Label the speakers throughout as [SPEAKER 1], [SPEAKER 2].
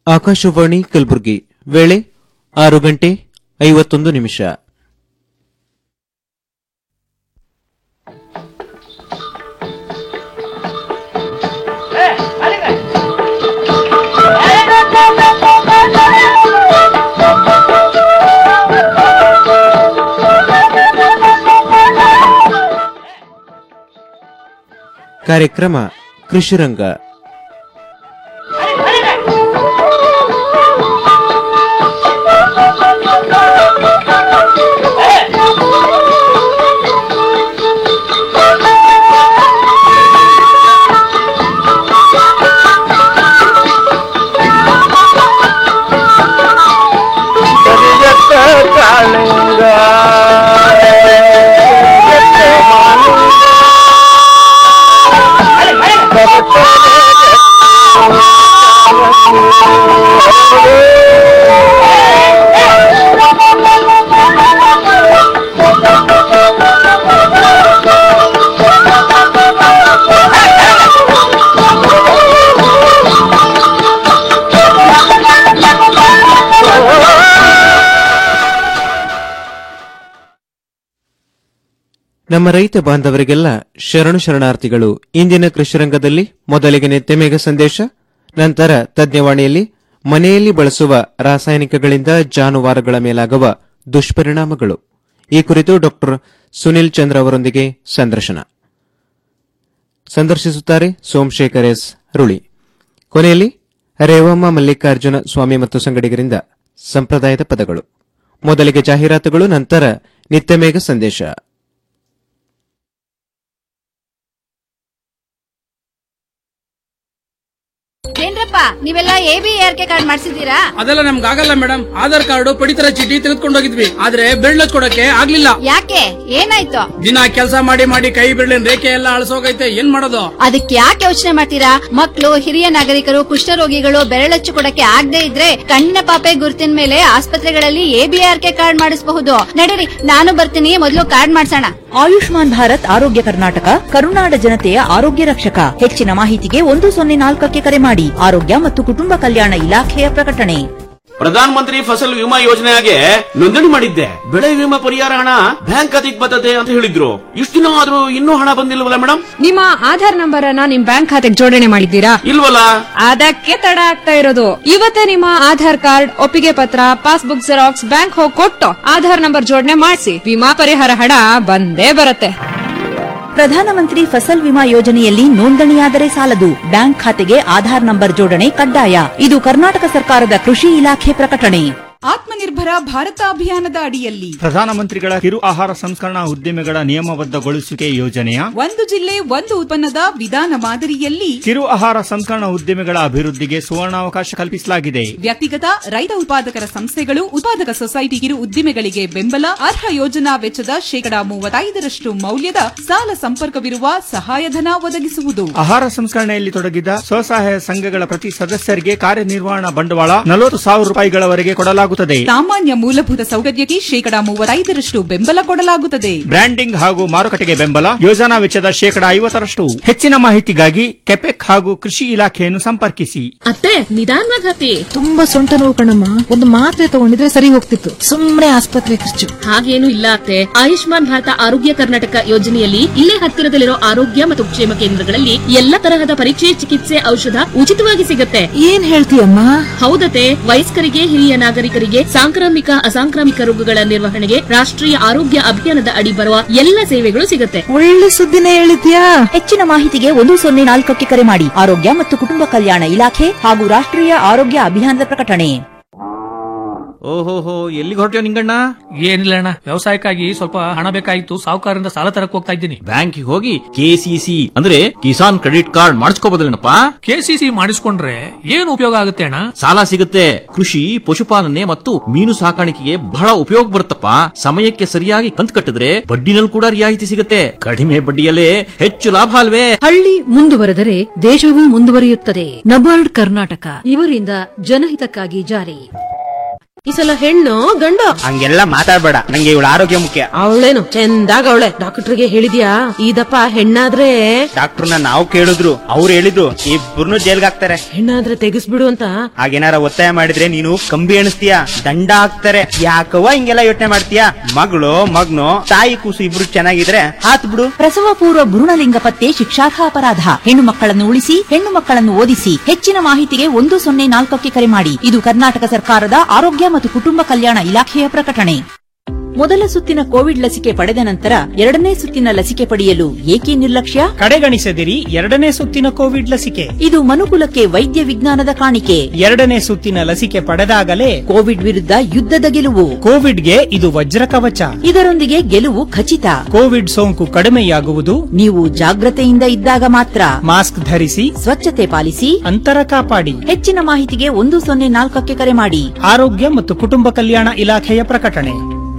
[SPEAKER 1] ಆಕಾಶವಾಣಿ ಕಲಬುರಗಿ ವೇಳೆ ಆರು ಗಂಟೆ ಐವತ್ತೊಂದು ನಿಮಿಷ ಕಾರ್ಯಕ್ರಮ ಕೃಷಿರಂಗ
[SPEAKER 2] ಕರಿಯತ್ತ ಕಾಳಿಂಗ ಕರಿಯತ್ತ ಮಾಲಿಂಗ.
[SPEAKER 1] ನಮ್ಮ ರೈತ ಬಾಂಧವರಿಗೆಲ್ಲ ಶರಣು ಶರಣಾರ್ಥಿಗಳು ಇಂದಿನ ಕೃಷಿರಂಗದಲ್ಲಿ ಮೊದಲಿಗೆ ನಿತ್ಯಮೇಘ ಸಂದೇಶ ನಂತರ ತಜ್ಞವಾಣಿಯಲ್ಲಿ ಮನೆಯಲ್ಲಿ ಬಳಸುವ ರಾಸಾಯನಿಕಗಳಿಂದ ಜಾನುವಾರುಗಳ ಮೇಲಾಗುವ ದುಷ್ಪರಿಣಾಮಗಳು ಈ ಕುರಿತು ಡಾಕ್ಟರ್ ಸುನಿಲ್ ಚಂದ್ರ ಅವರೊಂದಿಗೆ ಸಂದರ್ಶನ ಸಂದರ್ಶಿಸುತ್ತಾರೆ ಸೋಮಶೇಖರ್ ಎಸ್ ರುಳಿ ಕೊನೆಯಲ್ಲಿ ರೇವಮ್ಮ ಮಲ್ಲಿಕಾರ್ಜುನ ಸ್ವಾಮಿ ಮತ್ತು ಸಂಗಡಿಗರಿಂದ ಸಂಪ್ರದಾಯದ ಪದಗಳು ಮೊದಲಿಗೆ ಜಾಹೀರಾತುಗಳು ನಂತರ ನಿತ್ಯಮೇಘ ಸಂದೇಶ
[SPEAKER 3] ಏನ್ರಪ್ಪ ನೀವೆಲ್ಲ A B R K card ಮಾಡ್ಸಿದ್ದೀರಾ
[SPEAKER 4] ಅದೆಲ್ಲ ನಮ್ಗೆ ಆಗಲ್ಲ ಮೇಡಮ್ ಆಧಾರ್ ಕಾರ್ಡ್ ಪಡಿತರ ಚೀಟಿ ತೆಗೆದುಕೊಂಡು ಹೋಗಿದ್ವಿ ಆದ್ರೆ ಬೆರಳು ಕೊಡಕ್ಕೆ ಆಗ್ಲಿಲ್ಲ
[SPEAKER 3] ಯಾಕೆ ಏನಾಯ್ತು
[SPEAKER 4] ದಿನ ಕೆಲಸ ಮಾಡಿ ಮಾಡಿ ಕೈ ಬೆರಳಿನ ರೇಖೆ ಎಲ್ಲ ಅಳಸೋಗೈತೆ ಏನ್ ಮಾಡೋದು
[SPEAKER 3] ಅದಕ್ಕೆ ಯಾಕೆ ಯೋಚನೆ ಮಾಡ್ತೀರಾ ಮಕ್ಕಳು ಹಿರಿಯ ನಾಗರಿಕರು ಕುಷ್ಠರೋಗಿಗಳು ಬೆರಳಚ್ಚು ಕೊಡಕ್ಕೆ ಆಗದೆ ಇದ್ರೆ ಕಣ್ಣಿನ ಪಾಪೆ ಗುರುತಿನ ಮೇಲೆ ಆಸ್ಪತ್ರೆಗಳಲ್ಲಿ A B R K card ಮಾಡಿಸಬಹುದು ನಡೀರಿ ನಾನು ಬರ್ತೀನಿ ಮೊದಲು ಕಾರ್ಡ್ ಮಾಡ್ಸೋಣ
[SPEAKER 5] ಆಯುಷ್ಮಾನ್ ಭಾರತ್ ಆರೋಗ್ಯ ಕರ್ನಾಟಕ ಕರುನಾಡ ಜನತೆಯ ಆರೋಗ್ಯ ರಕ್ಷಕ ಹೆಚ್ಚಿನ ಮಾಹಿತಿಗೆ ಒಂದು ಸೊನ್ನೆ ನಾಲ್ಕಕ್ಕೆ ಕರೆ ಮಾಡಿ ಆರೋಗ್ಯ ಮತ್ತು ಕುಟುಂಬ ಕಲ್ಯಾಣ ಇಲಾಖೆಯ ಪ್ರಕಟಣೆ
[SPEAKER 6] ಪ್ರಧಾನ ಮಂತ್ರಿ ಫಸಲ್ ವಿಮಾ ಯೋಜನೆಗೆ ನೋಂದಣಿ ಮಾಡಿದ್ದೆ ಬೆಳೆ ವಿಮಾ ಪರಿಹಾರ ಹಣ ಬ್ಯಾಂಕ್ ಖಾತೆಗೆ ಬರ್ತದೆ ಅಂತ ಹೇಳಿದ್ರು ಇಷ್ಟು ದಿನ ಆದ್ರೂ ಇನ್ನೂ ಹಣ ಬಂದಿಲ್ವಲ್ಲ ಮೇಡಮ್
[SPEAKER 7] ನಿಮ್ಮ ಆಧಾರ್ ನಂಬರ್ ಅನ್ನ ನಿಮ್ ಬ್ಯಾಂಕ್ ಖಾತೆಗೆ ಜೋಡಣೆ ಮಾಡಿದ್ದೀರಾ
[SPEAKER 6] ಇಲ್ವಲ್ಲ
[SPEAKER 7] ಅದಕ್ಕೆ ತಡ ಆಗ್ತಾ ಇರೋದು ಇವತ್ತೇ ನಿಮ್ಮ ಆಧಾರ್ ಕಾರ್ಡ್ ಒಪ್ಪಿಗೆ ಪತ್ರ ಪಾಸ್ಬುಕ್ ಜೆರಾಕ್ಸ್ ಬ್ಯಾಂಕ್ ಹೋಗಿ ಕೊಟ್ಟು ಆಧಾರ್ ನಂಬರ್ ಜೋಡಣೆ ಮಾಡಿಸಿ ವಿಮಾ ಪರಿಹಾರ ಹಣ ಬಂದೇ ಬರುತ್ತೆ
[SPEAKER 5] ಪ್ರಧಾನಮಂತ್ರಿ ಫಸಲ್ ವಿಮಾ ಯೋಜನೆಯಲ್ಲಿ ನೋಂದಣಿಯಾದರೆ ಸಾಲದು ಬ್ಯಾಂಕ್ ಖಾತೆಗೆ ಆಧಾರ್ ನಂಬರ್ ಜೋಡಣೆ ಕಡ್ಡಾಯ ಇದು ಕರ್ನಾಟಕ ಸರ್ಕಾರದ ಕೃಷಿ ಇಲಾಖೆ ಪ್ರಕಟಣೆ
[SPEAKER 8] ಆತ್ಮನಿರ್ಭರ ಭಾರತ ಅಭಿಯಾನದ ಅಡಿಯಲ್ಲಿ
[SPEAKER 9] ಪ್ರಧಾನಮಂತ್ರಿಗಳ ಕಿರು ಆಹಾರ ಸಂಸ್ಕರಣಾ ಉದ್ದಿಮೆಗಳ ನಿಯಮಬದ್ಧಗೊಳಿಸುವಿಕೆ ಯೋಜನೆಯ
[SPEAKER 8] ಒಂದು ಜಿಲ್ಲೆ ಒಂದು ಉತ್ಪನ್ನದ ವಿಧಾನ ಮಾದರಿಯಲ್ಲಿ
[SPEAKER 9] ಕಿರು ಆಹಾರ ಸಂಸ್ಕರಣಾ ಉದ್ದಿಮೆಗಳ ಅಭಿವೃದ್ಧಿಗೆ ಸುವರ್ಣಾವಕಾಶ ಕಲ್ಪಿಸಲಾಗಿದೆ
[SPEAKER 8] ವ್ಯಕ್ತಿಗತ ರೈತ ಉತ್ಪಾದಕರ ಸಂಸ್ಥೆಗಳು ಉತ್ಪಾದಕ ಸೊಸೈಟಿ ಕಿರು ಉದ್ದಿಮೆಗಳಿಗೆ ಬೆಂಬಲ ಅರ್ಹ ಯೋಜನಾ ವೆಚ್ಚದ ಶೇಕಡಾ ಮೂವತ್ತೈದರಷ್ಟು ಮೌಲ್ಯದ ಸಾಲ ಸಂಪರ್ಕವಿರುವ ಸಹಾಯಧನ ಒದಗಿಸುವುದು
[SPEAKER 9] ಆಹಾರ ಸಂಸ್ಕರಣೆಯಲ್ಲಿ ತೊಡಗಿದ ಸ್ವಸಹಾಯ ಸಂಘಗಳ ಪ್ರತಿ ಸದಸ್ಯರಿಗೆ ಕಾರ್ಯನಿರ್ವಹಣಾ ಬಂಡವಾಳ ನಲವತ್ತು ಸಾವಿರ ರೂಪಾಯಿಗಳವರೆಗೆ ಕೊಡಲಾಗುತ್ತದೆ
[SPEAKER 8] ಸಾಮಾನ್ಯ ಮೂಲಭೂತ ಸೌಕರ್ಯಕ್ಕೆ ಶೇಕಡಾ ಮೂವತ್ತೈದರಷ್ಟು ಬೆಂಬಲ ಕೊಡಲಾಗುತ್ತದೆ
[SPEAKER 9] ಬ್ರ್ಯಾಂಡಿಂಗ್ ಹಾಗೂ ಮಾರುಕಟ್ಟೆಗೆ ಬೆಂಬಲ ಯೋಜನಾ ವೆಚ್ಚದ ಶೇಕಡಾ ಐವತ್ತರಷ್ಟು ಹೆಚ್ಚಿನ ಮಾಹಿತಿಗಾಗಿ ಕೆಪೆಕ್ ಹಾಗೂ ಕೃಷಿ ಇಲಾಖೆಯನ್ನು ಸಂಪರ್ಕಿಸಿ
[SPEAKER 10] ಅತ್ತೆ ನಿಧಾನವಾಗಿ ಹತ್ತಿ
[SPEAKER 11] ತುಂಬಾ ಸೊಂಟ ನೋವು ಕಣಮ್ಮ ಒಂದು ಮಾತ್ರೆ ತಗೊಂಡಿದ್ರೆ ಸರಿ ಹೋಗ್ತಿತ್ತು ಸುಮ್ಮನೆ ಆಸ್ಪತ್ರೆ ಖರ್ಚು
[SPEAKER 10] ಹಾಗೇನು ಇಲ್ಲ ಅತ್ತೆ ಆಯುಷ್ಮಾನ್ ಭಾರತ ಆರೋಗ್ಯ ಕರ್ನಾಟಕ ಯೋಜನೆಯಲ್ಲಿ ಇಲ್ಲೇ ಹತ್ತಿರದಲ್ಲಿರೋ ಆರೋಗ್ಯ ಮತ್ತು ಕ್ಷೇಮ ಕೇಂದ್ರಗಳಲ್ಲಿ ಎಲ್ಲ ತರಹದ ಪರೀಕ್ಷೆ ಚಿಕಿತ್ಸೆ ಔಷಧ ಉಚಿತವಾಗಿ ಸಿಗುತ್ತೆ
[SPEAKER 11] ಏನ್ ಹೇಳ್ತೀಯಮ್ಮ
[SPEAKER 10] ಹೌದತೆ ವಯಸ್ಕರಿಗೆ ಹಿರಿಯ ನಾಗರಿಕರಿಗೆ ಸಾಂಕ್ರಾಮಿಕ ಅಸಾಂಕ್ರಾಮಿಕ ರೋಗಗಳ ನಿರ್ವಹಣೆಗೆ ರಾಷ್ಟ್ರೀಯ ಆರೋಗ್ಯ ಅಭಿಯಾನದ ಅಡಿ ಬರುವ ಎಲ್ಲ ಸೇವೆಗಳು ಸಿಗುತ್ತೆ
[SPEAKER 11] ಒಳ್ಳೆ ಸುದ್ದಿನೇ ಹೇಳಿದ್ಯಾ
[SPEAKER 5] ಹೆಚ್ಚಿನ ಮಾಹಿತಿಗೆ ಒಂದು ಸೊನ್ನೆ ನಾಲ್ಕಕ್ಕೆ ಕರೆ ಮಾಡಿ ಆರೋಗ್ಯ ಮತ್ತು ಕುಟುಂಬ ಕಲ್ಯಾಣ ಇಲಾಖೆ ಹಾಗೂ ರಾಷ್ಟ್ರೀಯ ಆರೋಗ್ಯ ಅಭಿಯಾನದ ಪ್ರಕಟಣೆ
[SPEAKER 12] ಓಹೋಹೋ ಎಲ್ಲಿಗೆ ಹೊರಟ್ಯೋ ನಿಂಗಣ್ಣ
[SPEAKER 13] ಏನಿಲ್ಲ ಅಣ್ಣ ವ್ಯವಸಾಯಕ್ಕಾಗಿ ಸ್ವಲ್ಪ ಹಣ ಬೇಕಾಗಿತ್ತು ಸಾಹುಕಾರರಿಂದ ಸಾಲ ತರಕ್ ಹೋಗ್ತಾ ಇದ್ದೀನಿ
[SPEAKER 12] ಬ್ಯಾಂಕಿಗೆ ಹೋಗಿ ಕೆಸಿಸಿ ಅಂದ್ರೆ ಕಿಸಾನ್ ಕ್ರೆಡಿಟ್ ಕಾರ್ಡ್ ಮಾಡಿಸ್ಕೋಬೋದಲ್ಲೇನಪ್ಪ
[SPEAKER 13] ಕೆಸಿಸಿ ಮಾಡಿಸ್ಕೊಂಡ್ರೆ ಏನು ಉಪಯೋಗ ಆಗುತ್ತೆ ಅಣ್ಣ
[SPEAKER 12] ಸಾಲ ಸಿಗುತ್ತೆ ಕೃಷಿ ಪಶುಪಾಲನೆ ಮತ್ತು ಮೀನು ಸಾಕಾಣಿಕೆಗೆ ಬಹಳ ಉಪಯೋಗ ಬರುತ್ತಪ್ಪ ಸಮಯಕ್ಕೆ ಸರಿಯಾಗಿ ಕಂತು ಕಟ್ಟಿದ್ರೆ ಬಡ್ಡಿನಲ್ಲಿ ಕೂಡ ರಿಯಾಯಿತಿ ಸಿಗುತ್ತೆ ಕಡಿಮೆ ಬಡ್ಡಿಯಲ್ಲೇ ಹೆಚ್ಚು ಲಾಭ ಅಲ್ವೇ
[SPEAKER 14] ಹಳ್ಳಿ ಮುಂದುವರೆದರೆ ದೇಶವೂ ಮುಂದುವರಿಯುತ್ತದೆ ನಬಾರ್ಡ್ ಕರ್ನಾಟಕ ಇವರಿಂದ ಜನಹಿತಕ್ಕಾಗಿ ಜಾರಿ
[SPEAKER 15] ಈ ಸಲ ಹೆಣ್ಣು ಗಂಡ
[SPEAKER 9] ಹಂಗೆಲ್ಲ ಮಾತಾಡ್ಬೇಡ ನಂಗೆ ಇವಳ ಆರೋಗ್ಯ ಮುಖ್ಯ
[SPEAKER 15] ಅವಳೇನು ಚಂದಾಗ ಅವಳೆ ಡಾಕ್ಟರ್ಗೆ ಹೇಳಿದ್ಯಾ ಇದಪ್ಪ ಹೆಣ್ಣಾದ್ರೆ
[SPEAKER 9] ಡಾಕ್ಟರ್ನ ನಾವು ಕೇಳಿದ್ರು ಅವ್ರು ಹೇಳಿದ್ರು ಇಬ್ಬರನ್ನು ಜೈಲ್ಗೆ ಹಾಕ್ತಾರೆ
[SPEAKER 15] ಹೆಣ್ಣಾದ್ರೆ ತೆಗಿಸ್ಬಿಡು ಅಂತ
[SPEAKER 9] ಹಾಗೇನಾರ ಒತ್ತಾಯ ಮಾಡಿದ್ರೆ ನೀನು ಕಂಬಿ ಎಣಿಸ್ತೀಯ ದಂಡ ಹಾಕ್ತಾರೆ ಯಾಕವ್ವ ಹಿಂಗೆಲ್ಲ ಯೋಚನೆ ಮಾಡ್ತೀಯ ಮಗಳು ಮಗ್ನು ತಾಯಿ ಕೂಸು ಇಬ್ರು ಚೆನ್ನಾಗಿದ್ರೆ ಹಾತ್ ಬಿಡು
[SPEAKER 5] ಪ್ರಸವ ಪೂರ್ವ ಭ್ರೂಣಲಿಂಗ ಪತ್ತೆ ಶಿಕ್ಷಾರ್ಹ ಅಪರಾಧ ಹೆಣ್ಣು ಮಕ್ಕಳನ್ನು ಉಳಿಸಿ ಹೆಣ್ಣು ಮಕ್ಕಳನ್ನು ಓದಿಸಿ ಹೆಚ್ಚಿನ ಮಾಹಿತಿಗೆ ಒಂದು ಸೊನ್ನೆ ನಾಲ್ಕಕ್ಕೆ ಕರೆ ಮಾಡಿ ಇದು ಕರ್ನಾಟಕ ಸರ್ಕಾರದ ಆರೋಗ್ಯ ಮತ್ತು ಕುಟುಂಬ ಕಲ್ಯಾಣ ಇಲಾಖೆಯ ಪ್ರಕಟಣೆ ಮೊದಲ ಸುತ್ತಿನ ಕೋವಿಡ್ ಲಸಿಕೆ ಪಡೆದ ನಂತರ ಎರಡನೇ ಸುತ್ತಿನ ಲಸಿಕೆ ಪಡೆಯಲು ಏಕೆ ನಿರ್ಲಕ್ಷ್ಯ
[SPEAKER 16] ಕಡೆಗಣಿಸದಿರಿ ಎರಡನೇ ಸುತ್ತಿನ ಕೋವಿಡ್ ಲಸಿಕೆ
[SPEAKER 5] ಇದು ಮನುಕುಲಕ್ಕೆ ವೈದ್ಯ ವಿಜ್ಞಾನದ ಕಾಣಿಕೆ
[SPEAKER 16] ಎರಡನೇ ಸುತ್ತಿನ ಲಸಿಕೆ ಪಡೆದಾಗಲೇ
[SPEAKER 5] ಕೋವಿಡ್ ವಿರುದ್ಧ ಯುದ್ಧದ ಗೆಲುವು
[SPEAKER 16] ಕೋವಿಡ್ಗೆ ಇದು ವಜ್ರ ಕವಚ
[SPEAKER 5] ಇದರೊಂದಿಗೆ ಗೆಲುವು ಖಚಿತ
[SPEAKER 16] ಕೋವಿಡ್ ಸೋಂಕು ಕಡಿಮೆಯಾಗುವುದು
[SPEAKER 5] ನೀವು ಜಾಗ್ರತೆಯಿಂದ ಇದ್ದಾಗ ಮಾತ್ರ
[SPEAKER 16] ಮಾಸ್ಕ್ ಧರಿಸಿ
[SPEAKER 5] ಸ್ವಚ್ಛತೆ ಪಾಲಿಸಿ
[SPEAKER 16] ಅಂತರ ಕಾಪಾಡಿ
[SPEAKER 5] ಹೆಚ್ಚಿನ ಮಾಹಿತಿಗೆ ಒಂದು ಸೊನ್ನೆ ನಾಲ್ಕಕ್ಕೆ ಕರೆ ಮಾಡಿ
[SPEAKER 16] ಆರೋಗ್ಯ ಮತ್ತು ಕುಟುಂಬ ಕಲ್ಯಾಣ ಇಲಾಖೆಯ ಪ್ರಕಟಣೆ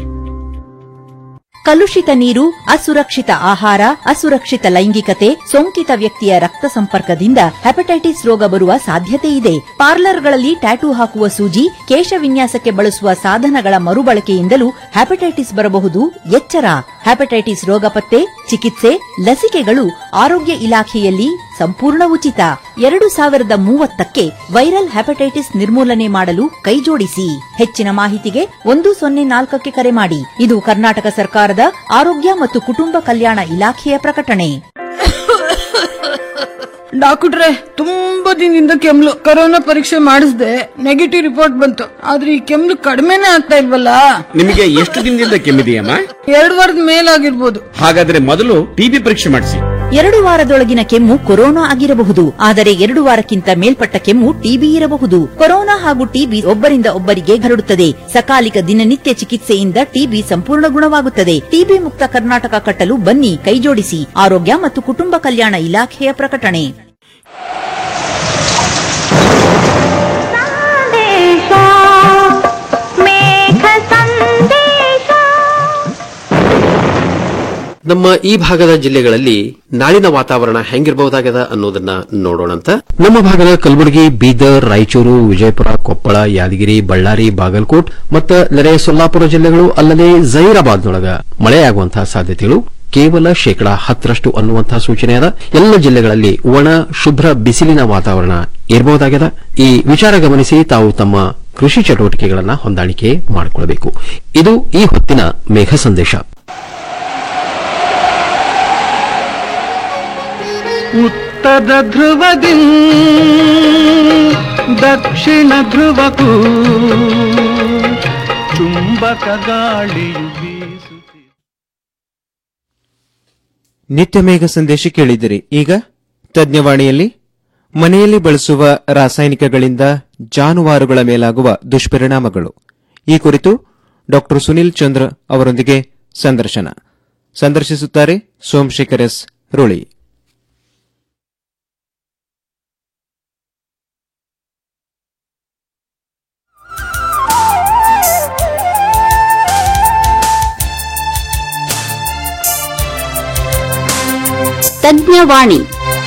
[SPEAKER 5] ಕಲುಷಿತ ನೀರು ಅಸುರಕ್ಷಿತ ಆಹಾರ ಅಸುರಕ್ಷಿತ ಲೈಂಗಿಕತೆ ಸೋಂಕಿತ ವ್ಯಕ್ತಿಯ ರಕ್ತ ಸಂಪರ್ಕದಿಂದ ಹೆಪಟೈಟಿಸ್ ರೋಗ ಬರುವ ಸಾಧ್ಯತೆ ಇದೆ ಪಾರ್ಲರ್ಗಳಲ್ಲಿ ಟ್ಯಾಟೂ ಹಾಕುವ ಸೂಜಿ ಕೇಶ ವಿನ್ಯಾಸಕ್ಕೆ ಬಳಸುವ ಸಾಧನಗಳ ಮರುಬಳಕೆಯಿಂದಲೂ ಹೆಪಟೈಟಿಸ್ ಬರಬಹುದು ಎಚ್ಚರ ಹೆಪಟೈಟಿಸ್ ರೋಗ ಪತ್ತೆ ಚಿಕಿತ್ಸೆ ಲಸಿಕೆಗಳು ಆರೋಗ್ಯ ಇಲಾಖೆಯಲ್ಲಿ ಸಂಪೂರ್ಣ ಉಚಿತ ಎರಡು ಸಾವಿರದ ಮೂವತ್ತಕ್ಕೆ ವೈರಲ್ ಹೆಪಟೈಟಿಸ್ ನಿರ್ಮೂಲನೆ ಮಾಡಲು ಕೈಜೋಡಿಸಿ ಹೆಚ್ಚಿನ ಮಾಹಿತಿಗೆ ಒಂದು ಸೊನ್ನೆ ನಾಲ್ಕಕ್ಕೆ ಕರೆ ಮಾಡಿ ಇದು ಕರ್ನಾಟಕ ಸರ್ಕಾರದ ಆರೋಗ್ಯ ಮತ್ತು ಕುಟುಂಬ ಕಲ್ಯಾಣ ಇಲಾಖೆಯ ಪ್ರಕಟಣೆ
[SPEAKER 17] ಡಾಕ್ಟ್ರೆ ತುಂಬಾ ದಿನದಿಂದ ಕೆಮ್ಲು ಕೊರೋನಾ ಪರೀಕ್ಷೆ ಮಾಡಿಸ್ದೆ ನೆಗೆಟಿವ್ ರಿಪೋರ್ಟ್ ಬಂತು ಆದ್ರೆ ಈ ಕೆಮ್ಲು ಕಡಿಮೆನೇ ಆಗ್ತಾ ಇಲ್ವಲ್ಲ
[SPEAKER 6] ನಿಮಗೆ ಎಷ್ಟು ದಿನದಿಂದ ಕೆಮ್ಮಿದೆಯಮ್ಮ
[SPEAKER 17] ಎರಡು ವಾರದ ಮೇಲಾಗಿರ್ಬೋದು
[SPEAKER 6] ಹಾಗಾದ್ರೆ ಮೊದಲು ಟಿಬಿ ಪರೀಕ್ಷೆ ಮಾಡಿಸಿ
[SPEAKER 5] ಎರಡು ವಾರದೊಳಗಿನ ಕೆಮ್ಮು ಕೊರೋನಾ ಆಗಿರಬಹುದು ಆದರೆ ಎರಡು ವಾರಕ್ಕಿಂತ ಮೇಲ್ಪಟ್ಟ ಕೆಮ್ಮು ಟಿಬಿ ಇರಬಹುದು ಕೊರೋನಾ ಹಾಗೂ ಟಿಬಿ ಒಬ್ಬರಿಂದ ಒಬ್ಬರಿಗೆ ಹರಡುತ್ತದೆ ಸಕಾಲಿಕ ದಿನನಿತ್ಯ ಚಿಕಿತ್ಸೆಯಿಂದ ಟಿಬಿ ಸಂಪೂರ್ಣ ಗುಣವಾಗುತ್ತದೆ ಟಿಬಿ ಮುಕ್ತ ಕರ್ನಾಟಕ ಕಟ್ಟಲು ಬನ್ನಿ ಕೈಜೋಡಿಸಿ ಆರೋಗ್ಯ ಮತ್ತು ಕುಟುಂಬ ಕಲ್ಯಾಣ ಇಲಾಖೆಯ ಪ್ರಕಟಣೆ
[SPEAKER 18] ನಮ್ಮ ಈ ಭಾಗದ ಜಿಲ್ಲೆಗಳಲ್ಲಿ ನಾಳಿನ ವಾತಾವರಣ ಹೆಂಗಿರಬಹುದಾಗದ ಅನ್ನೋದನ್ನ ನೋಡೋಣಂತ ನಮ್ಮ ಭಾಗದ ಕಲಬುರಗಿ ಬೀದರ್ ರಾಯಚೂರು ವಿಜಯಪುರ ಕೊಪ್ಪಳ ಯಾದಗಿರಿ ಬಳ್ಳಾರಿ ಬಾಗಲಕೋಟ್ ಮತ್ತು ನೆರೆಯ ಸೊಲ್ಲಾಪುರ ಜಿಲ್ಲೆಗಳು ಅಲ್ಲದೆ ಜೈರಾಬಾದ್ನೊಳಗ ಮಳೆಯಾಗುವಂತಹ ಸಾಧ್ಯತೆಗಳು ಕೇವಲ ಶೇಕಡಾ ಹತ್ತರಷ್ಟು ಅನ್ನುವಂತಹ ಸೂಚನೆ ಅದ ಎಲ್ಲ ಜಿಲ್ಲೆಗಳಲ್ಲಿ ಒಣ ಶುಭ್ರ ಬಿಸಿಲಿನ ವಾತಾವರಣ ಇರಬಹುದಾಗ್ಯದ ಈ ವಿಚಾರ ಗಮನಿಸಿ ತಾವು ತಮ್ಮ ಕೃಷಿ ಚಟುವಟಿಕೆಗಳನ್ನ ಹೊಂದಾಣಿಕೆ ಮಾಡಿಕೊಳ್ಳಬೇಕು ಇದು ಈ ಹೊತ್ತಿನ ಮೇಘ ಸಂದೇಶ
[SPEAKER 2] ಉತ್ತರ ಧ್ರುವದಿ ದಕ್ಷಿಣ ಧ್ರುವಕ್ಕೂ ಚುಂಬಕ ಗಾಳಿಯು ಬೀಸುತ್ತಿದೆ
[SPEAKER 1] ನಿತ್ಯ ಮೇಘ ಸಂದೇಶ ಕೇಳಿದಿರಿ ಈಗ ತಜ್ಞವಾಣಿಯಲ್ಲಿ ಮನೆಯಲ್ಲಿ ಬಳಸುವ ರಾಸಾಯನಿಕಗಳಿಂದ ಜಾನುವಾರುಗಳ ಮೇಲಾಗುವ ದುಷ್ಪರಿಣಾಮಗಳು ಈ ಕುರಿತು ಡಾ ಸುನಿಲ್ ಚಂದ್ರ ಅವರೊಂದಿಗೆ ಸಂದರ್ಶನ ಸಂದರ್ಶಿಸುತ್ತಾರೆ ಸೋಮಶೇಖರ್ ಎಸ್ ರುಳಿ
[SPEAKER 19] ತಜ್ಞವಾಣಿ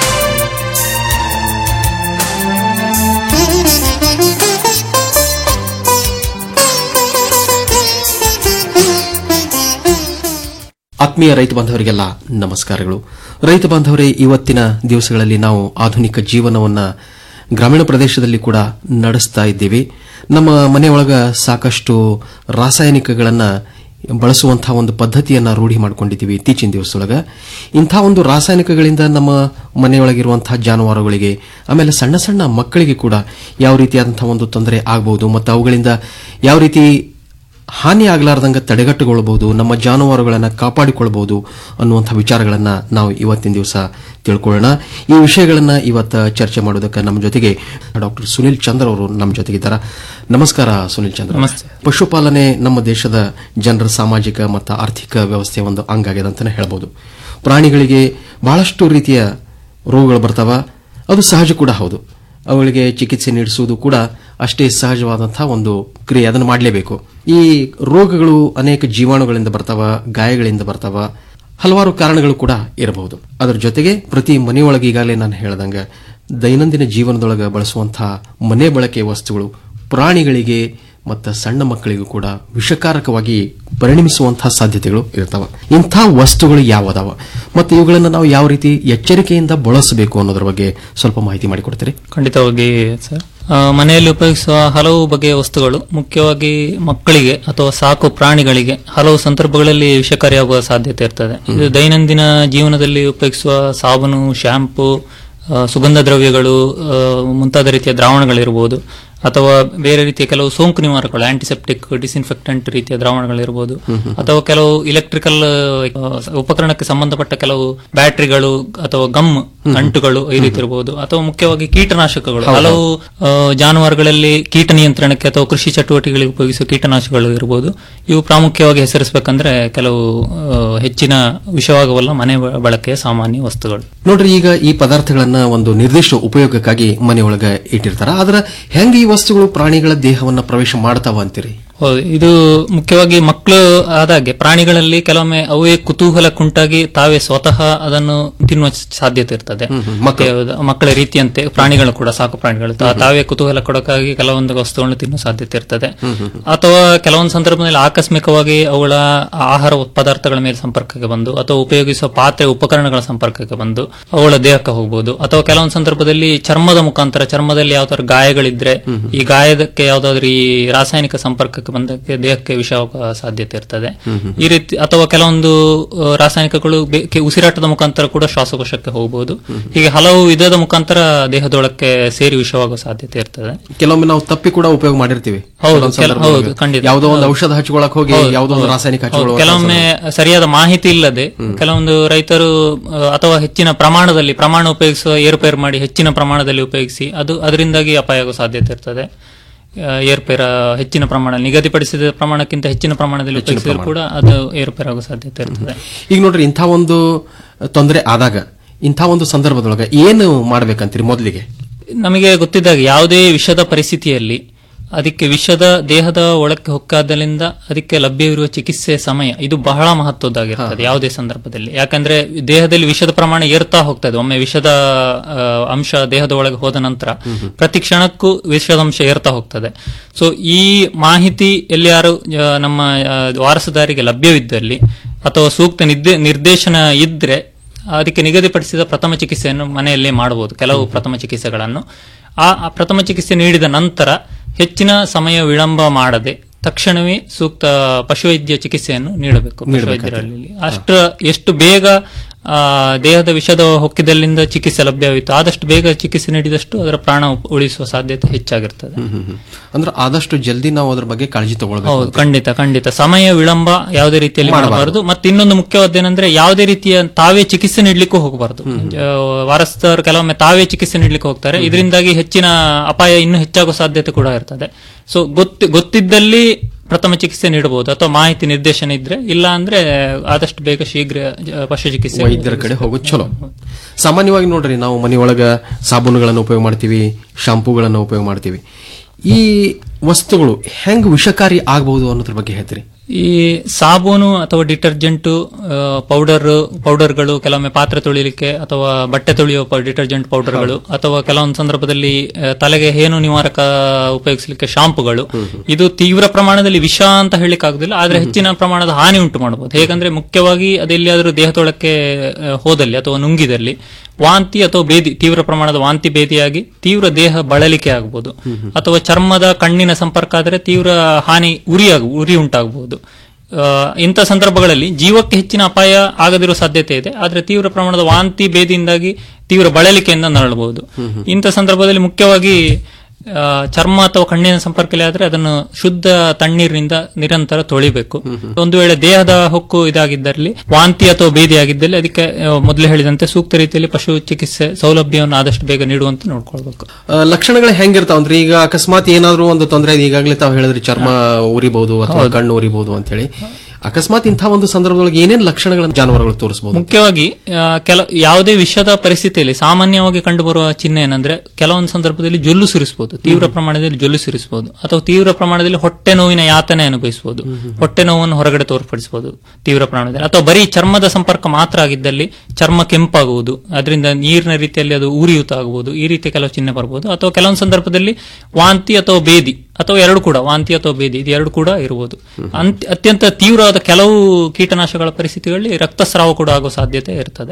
[SPEAKER 18] ಆತ್ಮೀಯ ರೈತ ಬಾಂಧವರಿಗೆಲ್ಲ ನಮಸ್ಕಾರಗಳು ರೈತ ಬಾಂಧವರೇ ಇವತ್ತಿನ ದಿವಸಗಳಲ್ಲಿ ನಾವು ಆಧುನಿಕ ಜೀವನವನ್ನ ಗ್ರಾಮೀಣ ಪ್ರದೇಶದಲ್ಲಿ ಕೂಡ ನಡೆಸ್ತಾ ಇದ್ದೀವಿ ನಮ್ಮ ಮನೆಯೊಳಗ ಸಾಕಷ್ಟು ರಾಸಾಯನಿಕಗಳನ್ನ ಬಳಸುವಂತಹ ಒಂದು ಪದ್ಧತಿಯನ್ನ ರೂಢಿ ಮಾಡಿಕೊಂಡಿದ್ದೀವಿ ಇತ್ತೀಚಿನ ದಿವಸದೊಳಗ ಇಂಥ ಒಂದು ರಾಸಾಯನಿಕಗಳಿಂದ ನಮ್ಮ ಮನೆಯೊಳಗಿರುವಂತಹ ಜಾನುವಾರುಗಳಿಗೆ ಆಮೇಲೆ ಸಣ್ಣ ಸಣ್ಣ ಮಕ್ಕಳಿಗೆ ಕೂಡ ಯಾವ ರೀತಿಯಾದಂತಹ ಒಂದು ತೊಂದರೆ ಆಗಬಹುದು ಮತ್ತು ಅವುಗಳಿಂದ ಯಾವ ರೀತಿ ಹಾನಿ ಆಗಲಾರ್ದಂಗ ತಡೆಗಟ್ಟುಕೊಳ್ಳಬಹುದು ನಮ್ಮ ಜಾನುವಾರುಗಳನ್ನು ಕಾಪಾಡಿಕೊಳ್ಳಬಹುದು ಅನ್ನುವಂಥ ವಿಚಾರಗಳನ್ನ ನಾವು ಇವತ್ತಿನ ದಿವಸ ತಿಳ್ಕೊಳ್ಳೋಣ ಈ ವಿಷಯಗಳನ್ನ ಇವತ್ತು ಚರ್ಚೆ ಮಾಡೋದಕ್ಕೆ ನಮ್ಮ ಜೊತೆಗೆ ಡಾಕ್ಟರ್ ಸುನಿಲ್ ಚಂದ್ರ ಅವರು ನಮ್ಮ ಜೊತೆಗಿದ್ದಾರೆ ನಮಸ್ಕಾರ ಸುನಿಲ್ ಚಂದ್ರ
[SPEAKER 13] ನಮಸ್ತೆ.
[SPEAKER 18] ಪಶುಪಾಲನೆ ನಮ್ಮ ದೇಶದ ಜನರ ಸಾಮಾಜಿಕ ಮತ್ತು ಆರ್ಥಿಕ ವ್ಯವಸ್ಥೆಯ ಒಂದು ಅಂಗಾಗಿದೆ ಅಂತಾನೆ ಹೇಳಬಹುದು ಪ್ರಾಣಿಗಳಿಗೆ ಬಹಳಷ್ಟು ರೀತಿಯ ರೋಗಗಳು ಬರ್ತಾವ ಅದು ಸಹಜ ಕೂಡ ಹೌದು ಅವುಗಳಿಗೆ ಚಿಕಿತ್ಸೆ ನೀಡಿಸುವುದು ಕೂಡ ಅಷ್ಟೇ ಸಹಜವಾದಂತಹ ಒಂದು ಕ್ರಿಯೆ ಅದನ್ನು ಮಾಡಲೇಬೇಕು ಈ ರೋಗಗಳು ಅನೇಕ ಜೀವಾಣುಗಳಿಂದ ಬರ್ತಾವ ಗಾಯಗಳಿಂದ ಬರ್ತಾವ ಹಲವಾರು ಕಾರಣಗಳು ಕೂಡ ಇರಬಹುದು ಅದರ ಜೊತೆಗೆ ಪ್ರತಿ ಮನೆಯೊಳಗೆ ಈಗಾಗಲೇ ನಾನು ಹೇಳ್ದಂಗ ದೈನಂದಿನ ಜೀವನದೊಳಗೆ ಬಳಸುವಂತಹ ಮನೆ ಬಳಕೆ ವಸ್ತುಗಳು ಪ್ರಾಣಿಗಳಿಗೆ ಮತ್ತು ಸಣ್ಣ ಮಕ್ಕಳಿಗೂ ಕೂಡ ವಿಷಕಾರಕವಾಗಿ ಪರಿಣಮಿಸುವಂತಹ ಸಾಧ್ಯತೆಗಳು ಇರ್ತಾವ ಇಂಥ ವಸ್ತುಗಳು ಯಾವದಾವ ಮತ್ತು ಇವುಗಳನ್ನು ನಾವು ಯಾವ ರೀತಿ ಎಚ್ಚರಿಕೆಯಿಂದ ಬಳಸಬೇಕು ಅನ್ನೋದ್ರ ಬಗ್ಗೆ ಸ್ವಲ್ಪ ಮಾಹಿತಿ ಮಾಡಿಕೊಡ್ತೀರಿ
[SPEAKER 20] ಖಂಡಿತವಾಗಿ ಸರ್ ಆ, ಮನೆಯಲ್ಲಿ ಉಪಯೋಗಿಸುವ ಹಲವು ಬಗೆಯ ವಸ್ತುಗಳು ಮುಖ್ಯವಾಗಿ ಮಕ್ಕಳಿಗೆ ಅಥವಾ ಸಾಕು ಪ್ರಾಣಿಗಳಿಗೆ ಹಲವು ಸಂದರ್ಭಗಳಲ್ಲಿ ವಿಷಕಾರಿಯಾಗುವ ಸಾಧ್ಯತೆ ಇರ್ತದೆ ಇದು ದೈನಂದಿನ ಜೀವನದಲ್ಲಿ ಉಪಯೋಗಿಸುವ ಸಾಬೂನು ಶಾಂಪೂ ಆ, ಸುಗಂಧ ದ್ರವ್ಯಗಳು ಆ, ಮುಂತಾದ ರೀತಿಯ ದ್ರಾವಣಗಳಿರಬಹುದು ಅಥವಾ ಬೇರೆ ರೀತಿಯ ಕೆಲವು ಸೋಂಕು ನಿವಾರಕಗಳು ಆಂಟಿಸೆಪ್ಟಿಕ್ ಡಿಸ್ಇನ್ಫೆಕ್ಟೆಂಟ್ ರೀತಿಯ ದ್ರಾವಣಗಳಿರಬಹುದು ಅಥವಾ ಕೆಲವು ಇಲೆಕ್ಟ್ರಿಕಲ್ ಉಪಕರಣಕ್ಕೆ ಸಂಬಂಧಪಟ್ಟ ಕೆಲವು ಬ್ಯಾಟರಿಗಳು ಅಥವಾ ಗಮ್ ಅಂಟುಗಳು ಈ ರೀತಿ ಇರಬಹುದು ಅಥವಾ ಮುಖ್ಯವಾಗಿ ಕೀಟನಾಶಕಗಳು
[SPEAKER 18] ಹೌದು.
[SPEAKER 20] ಹಲವು ಆ, ಜಾನುವಾರುಗಳಲ್ಲಿ ಕೀಟ ನಿಯಂತ್ರಣಕ್ಕೆ ಅಥವಾ ಕೃಷಿ ಚಟುವಟಿಕೆಗಳಿಗೆ ಉಪಯೋಗಿಸುವ ಕೀಟನಾಶಕಗಳು ಇರಬಹುದು ಇವು ಪ್ರಾಮುಖ್ಯವಾಗಿ ಹೆಸರಿಸಬೇಕಂದ್ರೆ ಕೆಲವು ಆ, ಹೆಚ್ಚಿನ ವಿಷವಾಗವಲ್ಲ ಮನೆ ಬ- ಬಳಕೆಯ ಸಾಮಾನ್ಯ ವಸ್ತುಗಳು
[SPEAKER 18] ನೋಡ್ರಿ ಈಗ ಈ ಪದಾರ್ಥಗಳನ್ನ ಒಂದು ನಿರ್ದಿಷ್ಟ ಉಪಯೋಗಕ್ಕಾಗಿ ಮನೆಯೊಳಗ ಇಟ್ಟಿರ್ತಾರ ಆದ್ರ ಹೆಂಗ ಈ ವಸ್ತುಗಳು ಪ್ರಾಣಿಗಳ ದೇಹವನ್ನ ಪ್ರವೇಶ ಮಾಡ್ತಾವ ಅಂತೀರಿ
[SPEAKER 20] ಹೌದು ಇದು ಮುಖ್ಯವಾಗಿ ಮಕ್ಕಳು ಆದಾಗೆ ಪ್ರಾಣಿಗಳಲ್ಲಿ ಕೆಲವೊಮ್ಮೆ ಅವೇ ಕುತೂಹಲಕ್ಕುಂಟಾಗಿ ತಾವೇ ಸ್ವತಃ ಅದನ್ನು ತಿನ್ನುವ ಸಾಧ್ಯತೆ ಇರ್ತದೆ ಮತ್ತೆ ಹೌದು, ಮಕ್ಕಳ ರೀತಿಯಂತೆ ಪ್ರಾಣಿಗಳು ಕೂಡ ಸಾಕು ಪ್ರಾಣಿಗಳು ತಾ- ತಾವೇ ಕುತೂಹಲ ಕೊಡಕ್ಕಾಗಿ ಕೆಲವೊಂದು ವಸ್ತುಗಳನ್ನು ತಿನ್ನುವ ಸಾಧ್ಯತೆ ಇರ್ತದೆ ಅಥವಾ ಕೆಲವೊಂದು ಸಂದರ್ಭದಲ್ಲಿ ಆಕಸ್ಮಿಕವಾಗಿ ಅವುಗಳ ಆಹಾರ ಪದಾರ್ಥಗಳ ಮೇಲೆ ಸಂಪರ್ಕಕ್ಕೆ ಬಂದು ಅಥವಾ ಉಪಯೋಗಿಸುವ ಪಾತ್ರೆ ಉಪಕರಣಗಳ ಸಂಪರ್ಕಕ್ಕೆ ಬಂದು ಅವುಗಳ ದೇಹಕ್ಕೆ ಹೋಗಬಹುದು ಅಥವಾ ಕೆಲವೊಂದು ಸಂದರ್ಭದಲ್ಲಿ ಚರ್ಮದ ಮುಖಾಂತರ ಚರ್ಮದಲ್ಲಿ ಯಾವ್ದಾದ್ರು ಗಾಯಗಳಿದ್ರೆ ಈ ಗಾಯದಕ್ಕೆ ಯಾವ್ದಾದ್ರು ಈ ರಾಸಾಯನಿಕ ಸಂಪರ್ಕಕ್ಕೆ ಬಂದಕ್ಕೆ ದೇಹಕ್ಕೆ ವಿಷವಾಗುವ ಸಾಧ್ಯತೆ ಇರ್ತದೆ ಈ ರೀತಿ ಅಥವಾ ಕೆಲವೊಂದು ಆ, ರಾಸಾಯನಿಕಗಳು ಬೆ- ಕೆ- ಉಸಿರಾಟದ ಮುಖಾಂತರ ಕೂಡ ಶ್ವಾಸಕೋಶಕ್ಕೆ ಹೋಗಬಹುದು ಹೀಗೆ ಹಲವು ವಿಧದ ಮುಖಾಂತರ ದೇಹದೊಳಕ್ಕೆ ಸೇರಿ ವಿಷವಾಗುವ ಸಾಧ್ಯತೆ ಇರ್ತದೆ
[SPEAKER 18] ಕೆಲವೊಮ್ಮೆ ನಾವು ತಪ್ಪಿ ಕೂಡ ಉಪಯೋಗ ಮಾಡಿರ್ತೀವಿ
[SPEAKER 20] ಹೌದು,
[SPEAKER 18] ಕೆಲವೊಂದು
[SPEAKER 20] ಕೆಲ-
[SPEAKER 18] ಸಂದರ್ಭದೊಳಗ.
[SPEAKER 20] ಹೌದು, ಖಂಡಿತ.
[SPEAKER 18] ಯಾವುದೋ ಒಂದು
[SPEAKER 20] ಹೌದು.
[SPEAKER 18] ಔಷಧ ಹಚ್ಕೊಳಕ್ ಹೋಗಿ
[SPEAKER 20] ಹೌದು,
[SPEAKER 18] ಯಾವುದೋ ಒಂದು
[SPEAKER 20] ಹೌದು.
[SPEAKER 18] ರಾಸಾಯನಿಕ
[SPEAKER 20] ಹೌದು,
[SPEAKER 18] ಹಚ್ಕೊಳ್ಳುವಂತಹ
[SPEAKER 20] ಕೆಲವೊಮ್ಮೆ ಸರಿಯಾದ ಮಾಹಿತಿ ಇಲ್ಲದೆ ಕೆಲವೊಂದು ರೈತರು ಆ, ಅಥವಾ ಹೆಚ್ಚಿನ ಪ್ರಮಾಣದಲ್ಲಿ ಪ್ರಮಾಣ ಉಪಯೋಗಿಸುವ ಏರುಪೇರು ಮಾಡಿ ಹೆಚ್ಚಿನ ಪ್ರಮಾಣದಲ್ಲಿ ಉಪಯೋಗಿಸಿ ಅದು ಅದರಿಂದಾಗಿ ಅಪಾಯ ಆಗೋ ಸಾಧ್ಯತೆ ಇರ್ತದೆ ಆ, ಏರುಪೇರ ಹೆಚ್ಚಿನ ಪ್ರಮಾಣ ನಿಗದಿಪಡಿಸಿದ ಪ್ರಮಾಣಕ್ಕಿಂತ ಹೆಚ್ಚಿನ ಪ್ರಮಾಣದಲ್ಲಿ
[SPEAKER 18] ಹೆಚ್ಚಿನ
[SPEAKER 20] ಉಪಯೋಗಿಸಿದ್ರು
[SPEAKER 18] ಪ್ರಮಾಣ.
[SPEAKER 20] ಕೂಡ ಅದು ಏರುಪೇರಾಗೋ ಸಾಧ್ಯತೆ ಇರ್ತದೆ
[SPEAKER 18] ಈಗ ನೋಡ್ರಿ ಇಂಥ ಒಂದು ತೊಂದರೆ ಆದಾಗ ಇಂಥ ಒಂದು ಸಂದರ್ಭದೊಳಗ ಏನು ಮಾಡ್ಬೇಕಂತೀರಿ ಮೊದಲಿಗೆ
[SPEAKER 20] ನಮಗೆ ಗೊತ್ತಿದ್ದಾಗ ಯಾವುದೇ ವಿಷದ ಪರಿಸ್ಥಿತಿಯಲ್ಲಿ ಅದಕ್ಕೆ ವಿಷದ ದೇಹದ ಒಳಕ್ಕೆ ಹೊಕ್ಕಾದಲಿಂದ ಅದಕ್ಕೆ ಲಭ್ಯವಿರುವ ಚಿಕಿತ್ಸೆ ಸಮಯ ಇದು ಬಹಳ ಮಹತ್ವದ್ದಾಗಿರ್ತದೆ ಯಾವುದೇ ಸಂದರ್ಭದಲ್ಲಿ ಯಾಕಂದ್ರೆ ದೇಹದಲ್ಲಿ ವಿಷದ ಪ್ರಮಾಣ ಏರ್ತಾ ಹೋಗ್ತದೆ ಒಮ್ಮೆ ವಿಷದ ಆ, ಅಂಶ ದೇಹದ ಒಳಗೆ ಹೋದ ನಂತರ ಪ್ರತಿ ಕ್ಷಣಕ್ಕೂ ವಿಷದ ಅಂಶ ಏರ್ತಾ ಹೋಗ್ತದೆ ಸೊ ಈ ಮಾಹಿತಿ ಎಲ್ಲಿಯಾರು ಆ, ನಮ್ಮ ಆ, ವಾರಸುದಾರಿಗೆ ಲಭ್ಯವಿದ್ದಲ್ಲಿ ಅಥವಾ ಸೂಕ್ತ ನಿದ್ದೆ ನಿರ್ದೇಶನ ಇದ್ರೆ ಅದಕ್ಕೆ ನಿಗದಿಪಡಿಸಿದ ಪ್ರಥಮ ಚಿಕಿತ್ಸೆಯನ್ನು ಮನೆಯಲ್ಲೇ ಮಾಡಬಹುದು ಕೆಲವು ಪ್ರಥಮ ಚಿಕಿತ್ಸೆಗಳನ್ನು ಆ ಆ ಪ್ರಥಮ ಚಿಕಿತ್ಸೆ ನೀಡಿದ ನಂತರ ಹೆಚ್ಚಿನ ಸಮಯ ವಿಳಂಬ ಮಾಡದೆ ತಕ್ಷಣವೇ ಸೂಕ್ತ ಪಶುವೈದ್ಯ ಚಿಕಿತ್ಸೆಯನ್ನು ನೀಡಬೇಕು ಪಶುವೈದ್ಯರಲ್ಲಿ ಅಷ್ಟು ಎಷ್ಟು ಬೇಗ ಆ, ದೇಹದ ವಿಷದ ಹೊಕ್ಕಿದಲ್ಲಿಂದ ಚಿಕಿತ್ಸೆ ಲಭ್ಯವಿತ್ತು ಆದಷ್ಟು ಬೇಗ ಚಿಕಿತ್ಸೆ ನೀಡಿದಷ್ಟು ಅದರ ಪ್ರಾಣ ಉಪ್- ಉಳಿಸುವ ಸಾಧ್ಯತೆ ಹೆಚ್ಚಾಗಿರ್ತದೆ
[SPEAKER 18] ಅಂದ್ರೆ ಆದಷ್ಟು ಜಲ್ದಿ ನಾವು ಅದ್ರ ಬಗ್ಗೆ ಕಾಳಜಿ ತಗೊಳ್ಬೇಕು
[SPEAKER 20] ಹೌದು ಖಂಡಿತ ಖಂಡಿತ ಸಮಯ ವಿಳಂಬ ಯಾವುದೇ ರೀತಿಯಲ್ಲಿ
[SPEAKER 18] ಮಾಡಬಾರದು.
[SPEAKER 20] ಮಾಡಬಾರದು ಮತ್ತೆ ಇನ್ನೊಂದು ಮುಖ್ಯವಾದ್ದೇನೆಂದ್ರೆ ಯಾವುದೇ ರೀತಿಯ ತಾವೇ ಚಿಕಿತ್ಸೆ ನೀಡಲಿಕ್ಕೂ ಹೋಗಬಾರದು ವಾರಸ್ಥರು ಕೆಲವೊಮ್ಮೆ ತಾವೇ ಚಿಕಿತ್ಸೆ ನೀಡಲಿಕ್ಕೆ ಹೋಗ್ತಾರೆ ಇದರಿಂದಾಗಿ ಹೆಚ್ಚಿನ ಅಪಾಯ ಇನ್ನೂ ಹೆಚ್ಚಾಗುವ ಸಾಧ್ಯತೆ ಕೂಡ ಇರ್ತದೆ ಸೊ ಗೊತ್ತಿ ಗೊತ್ತಿದ್ದಲ್ಲಿ ಪ್ರಥಮ ಚಿಕಿತ್ಸೆ ನೀಡಬಹುದು ಅಥವಾ ಮಾಹಿತಿ ನಿರ್ದೇಶನ ಇದ್ರೆ ಇಲ್ಲ ಅಂದ್ರೆ ಆದಷ್ಟು ಬೇಗ ಶೀಘ್ರ ಜ- ಪಶು ಚಿಕಿತ್ಸೆ
[SPEAKER 18] ವೈದ್ಯರ ಕಡೆ ಹೋಗೋದು ಚಲೋ ಸಾಮಾನ್ಯವಾಗಿ ನೋಡ್ರಿ ನಾವು ಮನೆಯೊಳಗ ಸಾಬೂನುಗಳನ್ನು ಉಪಯೋಗ ಮಾಡ್ತೀವಿ ಶಾಂಪೂಗಳನ್ನು ಉಪಯೋಗ ಮಾಡ್ತೀವಿ ಈ ವಸ್ತುಗಳು ಹೆಂಗ್ ವಿಷಕಾರಿ ಆಗಬಹುದು ಅನ್ನೋದ್ರ ಬಗ್ಗೆ ಹೇಳ್ತೀರಿ
[SPEAKER 20] ಈ ಸಾಬೂನು ಅಥವಾ ಡಿಟರ್ಜೆಂಟ್ ಪೌಡರ್ ಪೌಡರ್ಗಳು ಕೆಲವೊಮ್ಮೆ ಪಾತ್ರೆ ತೊಳಿಲಿಕ್ಕೆ ಅಥವಾ ಬಟ್ಟೆ ತೊಳೆಯುವ ಡಿಟರ್ಜೆಂಟ್ ಪೌಡರ್ಗಳು ಅಥವಾ ಕೆಲವೊಂದು ಸಂದರ್ಭದಲ್ಲಿ ಆ, ತಲೆಗೆ ಹೇನು ನಿವಾರಕ ಉಪಯೋಗಿಸಲಿಕ್ಕೆ ಶಾಂಪುಗಳು ಇದು ತೀವ್ರ ಪ್ರಮಾಣದಲ್ಲಿ ವಿಷ ಅಂತ ಹೇಳಲಿಕ್ಕೆ ಆಗುದಿಲ್ಲ ಆದ್ರೆ ಹೆಚ್ಚಿನ ಪ್ರಮಾಣದ ಹಾನಿ ಉಂಟು ಮಾಡಬಹುದು ಹೇಗಂದ್ರೆ ಮುಖ್ಯವಾಗಿ ಅದೆಲ್ಲಿಯಾದ್ರೂ ದೇಹದೊಳಕ್ಕೆ ಆ, ಹೋದಲ್ಲಿ ಅಥವಾ ನುಂಗಿದಲ್ಲಿ ವಾಂತಿ ಅಥವಾ ಬೇದಿ ತೀವ್ರ ಪ್ರಮಾಣದ ವಾಂತಿ ಬೇದಿಯಾಗಿ ತೀವ್ರ ದೇಹ ಬಳಲಿಕೆ ಆಗಬಹುದು ಅಥವಾ ಚರ್ಮದ ಕಣ್ಣಿನ ಸಂಪರ್ಕ ಆದರೆ ತೀವ್ರ ಹಾನಿ ಉರಿಯಾಗ ಉರಿ ಉಂಟಾಗಬಹುದು ಆ, ಇಂಥ ಸಂದರ್ಭಗಳಲ್ಲಿ ಜೀವಕ್ಕೆ ಹೆಚ್ಚಿನ ಅಪಾಯ ಆಗದಿರುವ ಸಾಧ್ಯತೆ ಇದೆ ಆದರೆ ತೀವ್ರ ಪ್ರಮಾಣದ ವಾಂತಿ ಬೇದಿಯಿಂದಾಗಿ ತೀವ್ರ ಬಳಲಿಕೆಯಿಂದ ನರಳಬಹುದು ಇಂಥ ಸಂದರ್ಭದಲ್ಲಿ ಮುಖ್ಯವಾಗಿ ಆ, ಚರ್ಮ ಅಥವಾ ಕಣ್ಣಿನ ಸಂಪರ್ಕದಲ್ಲಿ ಆದ್ರೆ ಅದನ್ನು ಶುದ್ಧ ತಣ್ಣೀರಿನಿಂದ ನಿರಂತರ ತೊಳಿಬೇಕು ಒಂದು ವೇಳೆ ದೇಹದ ಹೊಕ್ಕು ಇದಾಗಿದ್ದಲ್ಲಿ ವಾಂತಿ ಅಥವಾ ಬೇದಿ ಆಗಿದ್ದಲ್ಲಿ ಅದಕ್ಕೆ ಆ, ಮೊದಲೇ ಹೇಳಿದಂತೆ ಸೂಕ್ತ ರೀತಿಯಲ್ಲಿ ಪಶು ಚಿಕಿತ್ಸೆ ಸೌಲಭ್ಯವನ್ನು ಆದಷ್ಟು ಬೇಗ ನೀಡುವಂತೆ ನೋಡ್ಕೊಳ್ಬೇಕು
[SPEAKER 18] ಆ, ಲಕ್ಷಣಗಳು ಹೆಂಗಿರ್ತಾವಂದ್ರಿ ಈಗ ಅಕಸ್ಮಾತ್ ಏನಾದ್ರೂ ಒಂದು ತೊಂದರೆ ಇದೆ ಈಗಾಗಲೇ ತಾವು ಹೇಳಿದ್ರಿ ಚರ್ಮ ಉರಿಬಹುದು ಅಥವಾ
[SPEAKER 20] ಹೌದು.
[SPEAKER 18] ಕಣ್ಣು ಉರಿಬಹುದು ಅಂತ ಹೇಳಿ ಅಕಸ್ಮಾತ್ ಇಂಥ ಒಂದು ಸಂದರ್ಭದೊಳಗೆ ಏನೇನ್ ಲಕ್ಷಣಗಳನ್ನು ಜಾನುವಾರುಗಳು ತೋರಿಸಬಹುದು
[SPEAKER 20] ಮುಖ್ಯವಾಗಿ ಆ, ಕೆಲ ಯಾವುದೇ ವಿಷದ ಪರಿಸ್ಥಿತಿಯಲ್ಲಿ ಸಾಮಾನ್ಯವಾಗಿ ಕಂಡುಬರುವ ಚಿಹ್ನೆ ಏನಂದ್ರೆ ಕೆಲವೊಂದು ಸಂದರ್ಭದಲ್ಲಿ ಜೊಲ್ಲು ಸುರಿಸಬಹುದು ತೀವ್ರ ಪ್ರಮಾಣದಲ್ಲಿ ಜೊಲ್ಲು ಸುರಿಸಬಹುದು ಅಥವಾ ತೀವ್ರ ಪ್ರಮಾಣದಲ್ಲಿ ಹೊಟ್ಟೆ ನೋವಿನ ಯಾತನೆ ಅನುಭವಿಸಬಹುದು ಹೊಟ್ಟೆ ನೋವನ್ನು ಹೊರಗಡೆ ತೋರ್ಪಡಿಸಬಹುದು ತೀವ್ರ ಪ್ರಮಾಣದಲ್ಲಿ ಅಥವಾ ಬರೀ ಚರ್ಮದ ಸಂಪರ್ಕ ಮಾತ್ರ ಆಗಿದ್ದಲ್ಲಿ ಚರ್ಮ ಕೆಂಪಾಗುವುದು ಅದರಿಂದ ನೀರಿನ ರೀತಿಯಲ್ಲಿ ಅದು ಉರಿಯೂತ ಆಗಬಹುದು ಈ ರೀತಿಯ ಕೆಲವು ಚಿಹ್ನೆ ಬರಬಹುದು ಅಥವಾ ಕೆಲವೊಂದು ಸಂದರ್ಭದಲ್ಲಿ ವಾಂತಿ ಅಥವಾ ಬೇದಿ ಅಥವಾ ಎರಡು ಕೂಡ ವಾಂತಿ ಅಥವಾ ಬೇದಿ ಇದು ಎರಡು ಕೂಡ ಇರಬಹುದು ಅಂತ್- ಅತ್ಯಂತ ತೀವ್ರವಾದ ಕೆಲವು ಕೀಟನಾಶಕಗಳ ಪರಿಸ್ಥಿತಿಗಳಲ್ಲಿ ರಕ್ತಸ್ರಾವ ಕೂಡ ಆಗೋ ಸಾಧ್ಯತೆ ಇರ್ತದೆ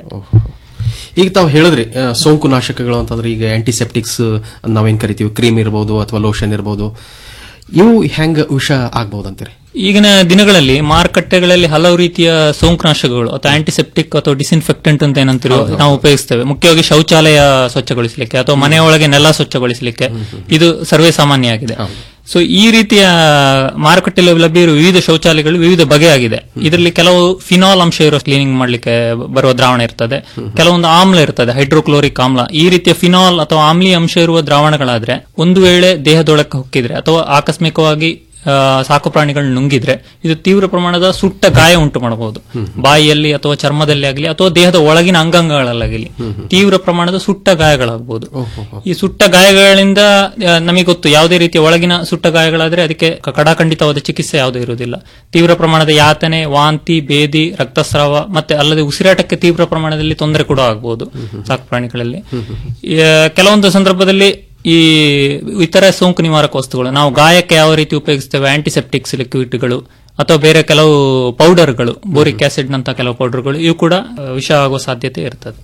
[SPEAKER 18] ಈಗ ತಾವು ಹೇಳಿದ್ರಿ ಆ, ಸೋಂಕು ನಾಶಕಗಳು ಅಂತಂದ್ರೆ ಈಗ ಆಂಟಿಸೆಪ್ಟಿಕ್ಸ್ ನಾವೇನ್ ಕರಿತೀವಿ ಕ್ರೀಮ್ ಇರಬಹುದು ಅಥವಾ ಲೋಷನ್ ಇರಬಹುದು ಇವು ಹೆಂಗ ವಿಷ ಆಗ್ಬಹುದು ಅಂತೀರಿ
[SPEAKER 20] ಈಗಿನ ದಿನಗಳಲ್ಲಿ ಮಾರುಕಟ್ಟೆಗಳಲ್ಲಿ ಹಲವು ರೀತಿಯ ಸೋಂಕುನಾಶಕಗಳು ಅಥವಾ ಆಂಟಿಸೆಪ್ಟಿಕ್ ಅಥವಾ ಡಿಸ್ಇನ್ಫೆಕ್ಟೆಂಟ್ ಅಂತ ಏನಂತೀರೋ ನಾವು ಉಪಯೋಗಿಸ್ತೇವೆ ಮುಖ್ಯವಾಗಿ ಶೌಚಾಲಯ ಸ್ವಚ್ಛಗೊಳಿಸಲಿಕ್ಕೆ ಅಥವಾ ಮನೆಯೊಳಗೆ ನೆಲ ಸ್ವಚ್ಛಗೊಳಿಸಲಿಕ್ಕೆ ಇದು ಸರ್ವೇ ಸಾಮಾನ್ಯ ಆಗಿದೆ ಸೊ ಈ ರೀತಿಯ ಮಾರುಕಟ್ಟೆಯಲ್ಲಿ ಲಭ್ಯ ಇರುವ ವಿವಿಧ ಶೌಚಾಲಯಗಳು ವಿವಿಧ ಬಗೆಯಾಗಿದೆ ಇದರಲ್ಲಿ ಕೆಲವು ಫಿನಾಲ್ ಅಂಶ ಇರೋ ಕ್ಲೀನಿಂಗ್ ಮಾಡ್ಲಿಕ್ಕೆ ಬರುವ ದ್ರಾವಣ ಇರ್ತದೆ ಕೆಲವೊಂದು ಆಮ್ಲ ಇರ್ತದೆ ಹೈಡ್ರೋಕ್ಲೋರಿಕ್ ಆಮ್ಲ ಈ ರೀತಿಯ ಫಿನಾಲ್ ಅಥವಾ ಆಮ್ಲೀಯ ಅಂಶ ಇರುವ ದ್ರಾವಣಗಳಾದ್ರೆ ಒಂದು ವೇಳೆ ದೇಹದೊಳಕ್ಕೆ ಹೊಕ್ಕಿದ್ರೆ ಅಥವಾ ಆಕಸ್ಮಿಕವಾಗಿ ಆ, ಸಾಕು ಪ್ರಾಣಿಗಳು ನುಂಗಿದ್ರೆ ಇದು ತೀವ್ರ ಪ್ರಮಾಣದ ಸುಟ್ಟ ಗಾಯ ಉಂಟು ಮಾಡಬಹುದು ಬಾಯಿಯಲ್ಲಿ ಅಥವಾ ಚರ್ಮದಲ್ಲಿ ಆಗಲಿ ಅಥವಾ ದೇಹದ ಒಳಗಿನ ಅಂಗಾಂಗಗಳಲ್ಲಾಗಲಿ ತೀವ್ರ ಪ್ರಮಾಣದ ಸುಟ್ಟ ಗಾಯಗಳಾಗಬಹುದು ಈ ಸುಟ್ಟ ಗಾಯಗಳಿಂದ ಆ, ನಮಗೆ ಗೊತ್ತು ಯಾವುದೇ ರೀತಿಯ ಒಳಗಿನ ಸುಟ್ಟ ಗಾಯಗಳಾದ್ರೆ ಅದಕ್ಕೆ ಕ- ಕಡಾಖಂಡಿತವಾದ ಚಿಕಿತ್ಸೆ ಯಾವುದೂ ಇರುವುದಿಲ್ಲ ತೀವ್ರ ಪ್ರಮಾಣದ ಯಾತನೆ ವಾಂತಿ ಬೇದಿ ರಕ್ತಸ್ರಾವ ಮತ್ತೆ ಅಲ್ಲದೆ ಉಸಿರಾಟಕ್ಕೆ ತೀವ್ರ ಪ್ರಮಾಣದಲ್ಲಿ ತೊಂದರೆ ಕೂಡ ಆಗಬಹುದು ಸಾಕು ಪ್ರಾಣಿಗಳಲ್ಲಿ ಈ, ಕೆಲವೊಂದು ಸಂದರ್ಭದಲ್ಲಿ ಈ ಇತರ ಸೋಂಕು ನಿವಾರಕ ವಸ್ತುಗಳು ನಾವು ಗಾಯಕ್ಕೆ ಯಾವ ರೀತಿ ಉಪಯೋಗಿಸ್ತೇವೆ ಆಂಟಿಸೆಪ್ಟಿಕ್ಸ್ ಲಿಕ್ವಿಡ್ಗಳು ಅಥವಾ ಬೇರೆ ಕೆಲವು ಪೌಡರ್ಗಳು ಬೋರಿಕ್ ಆಸಿಡ್ ನಂತ ಕೆಲವು ಪೌಡರ್ಗಳು ಇವು ಕೂಡ ಆ, ವಿಷ ಆಗುವ ಸಾಧ್ಯತೆ ಇರ್ತದೆ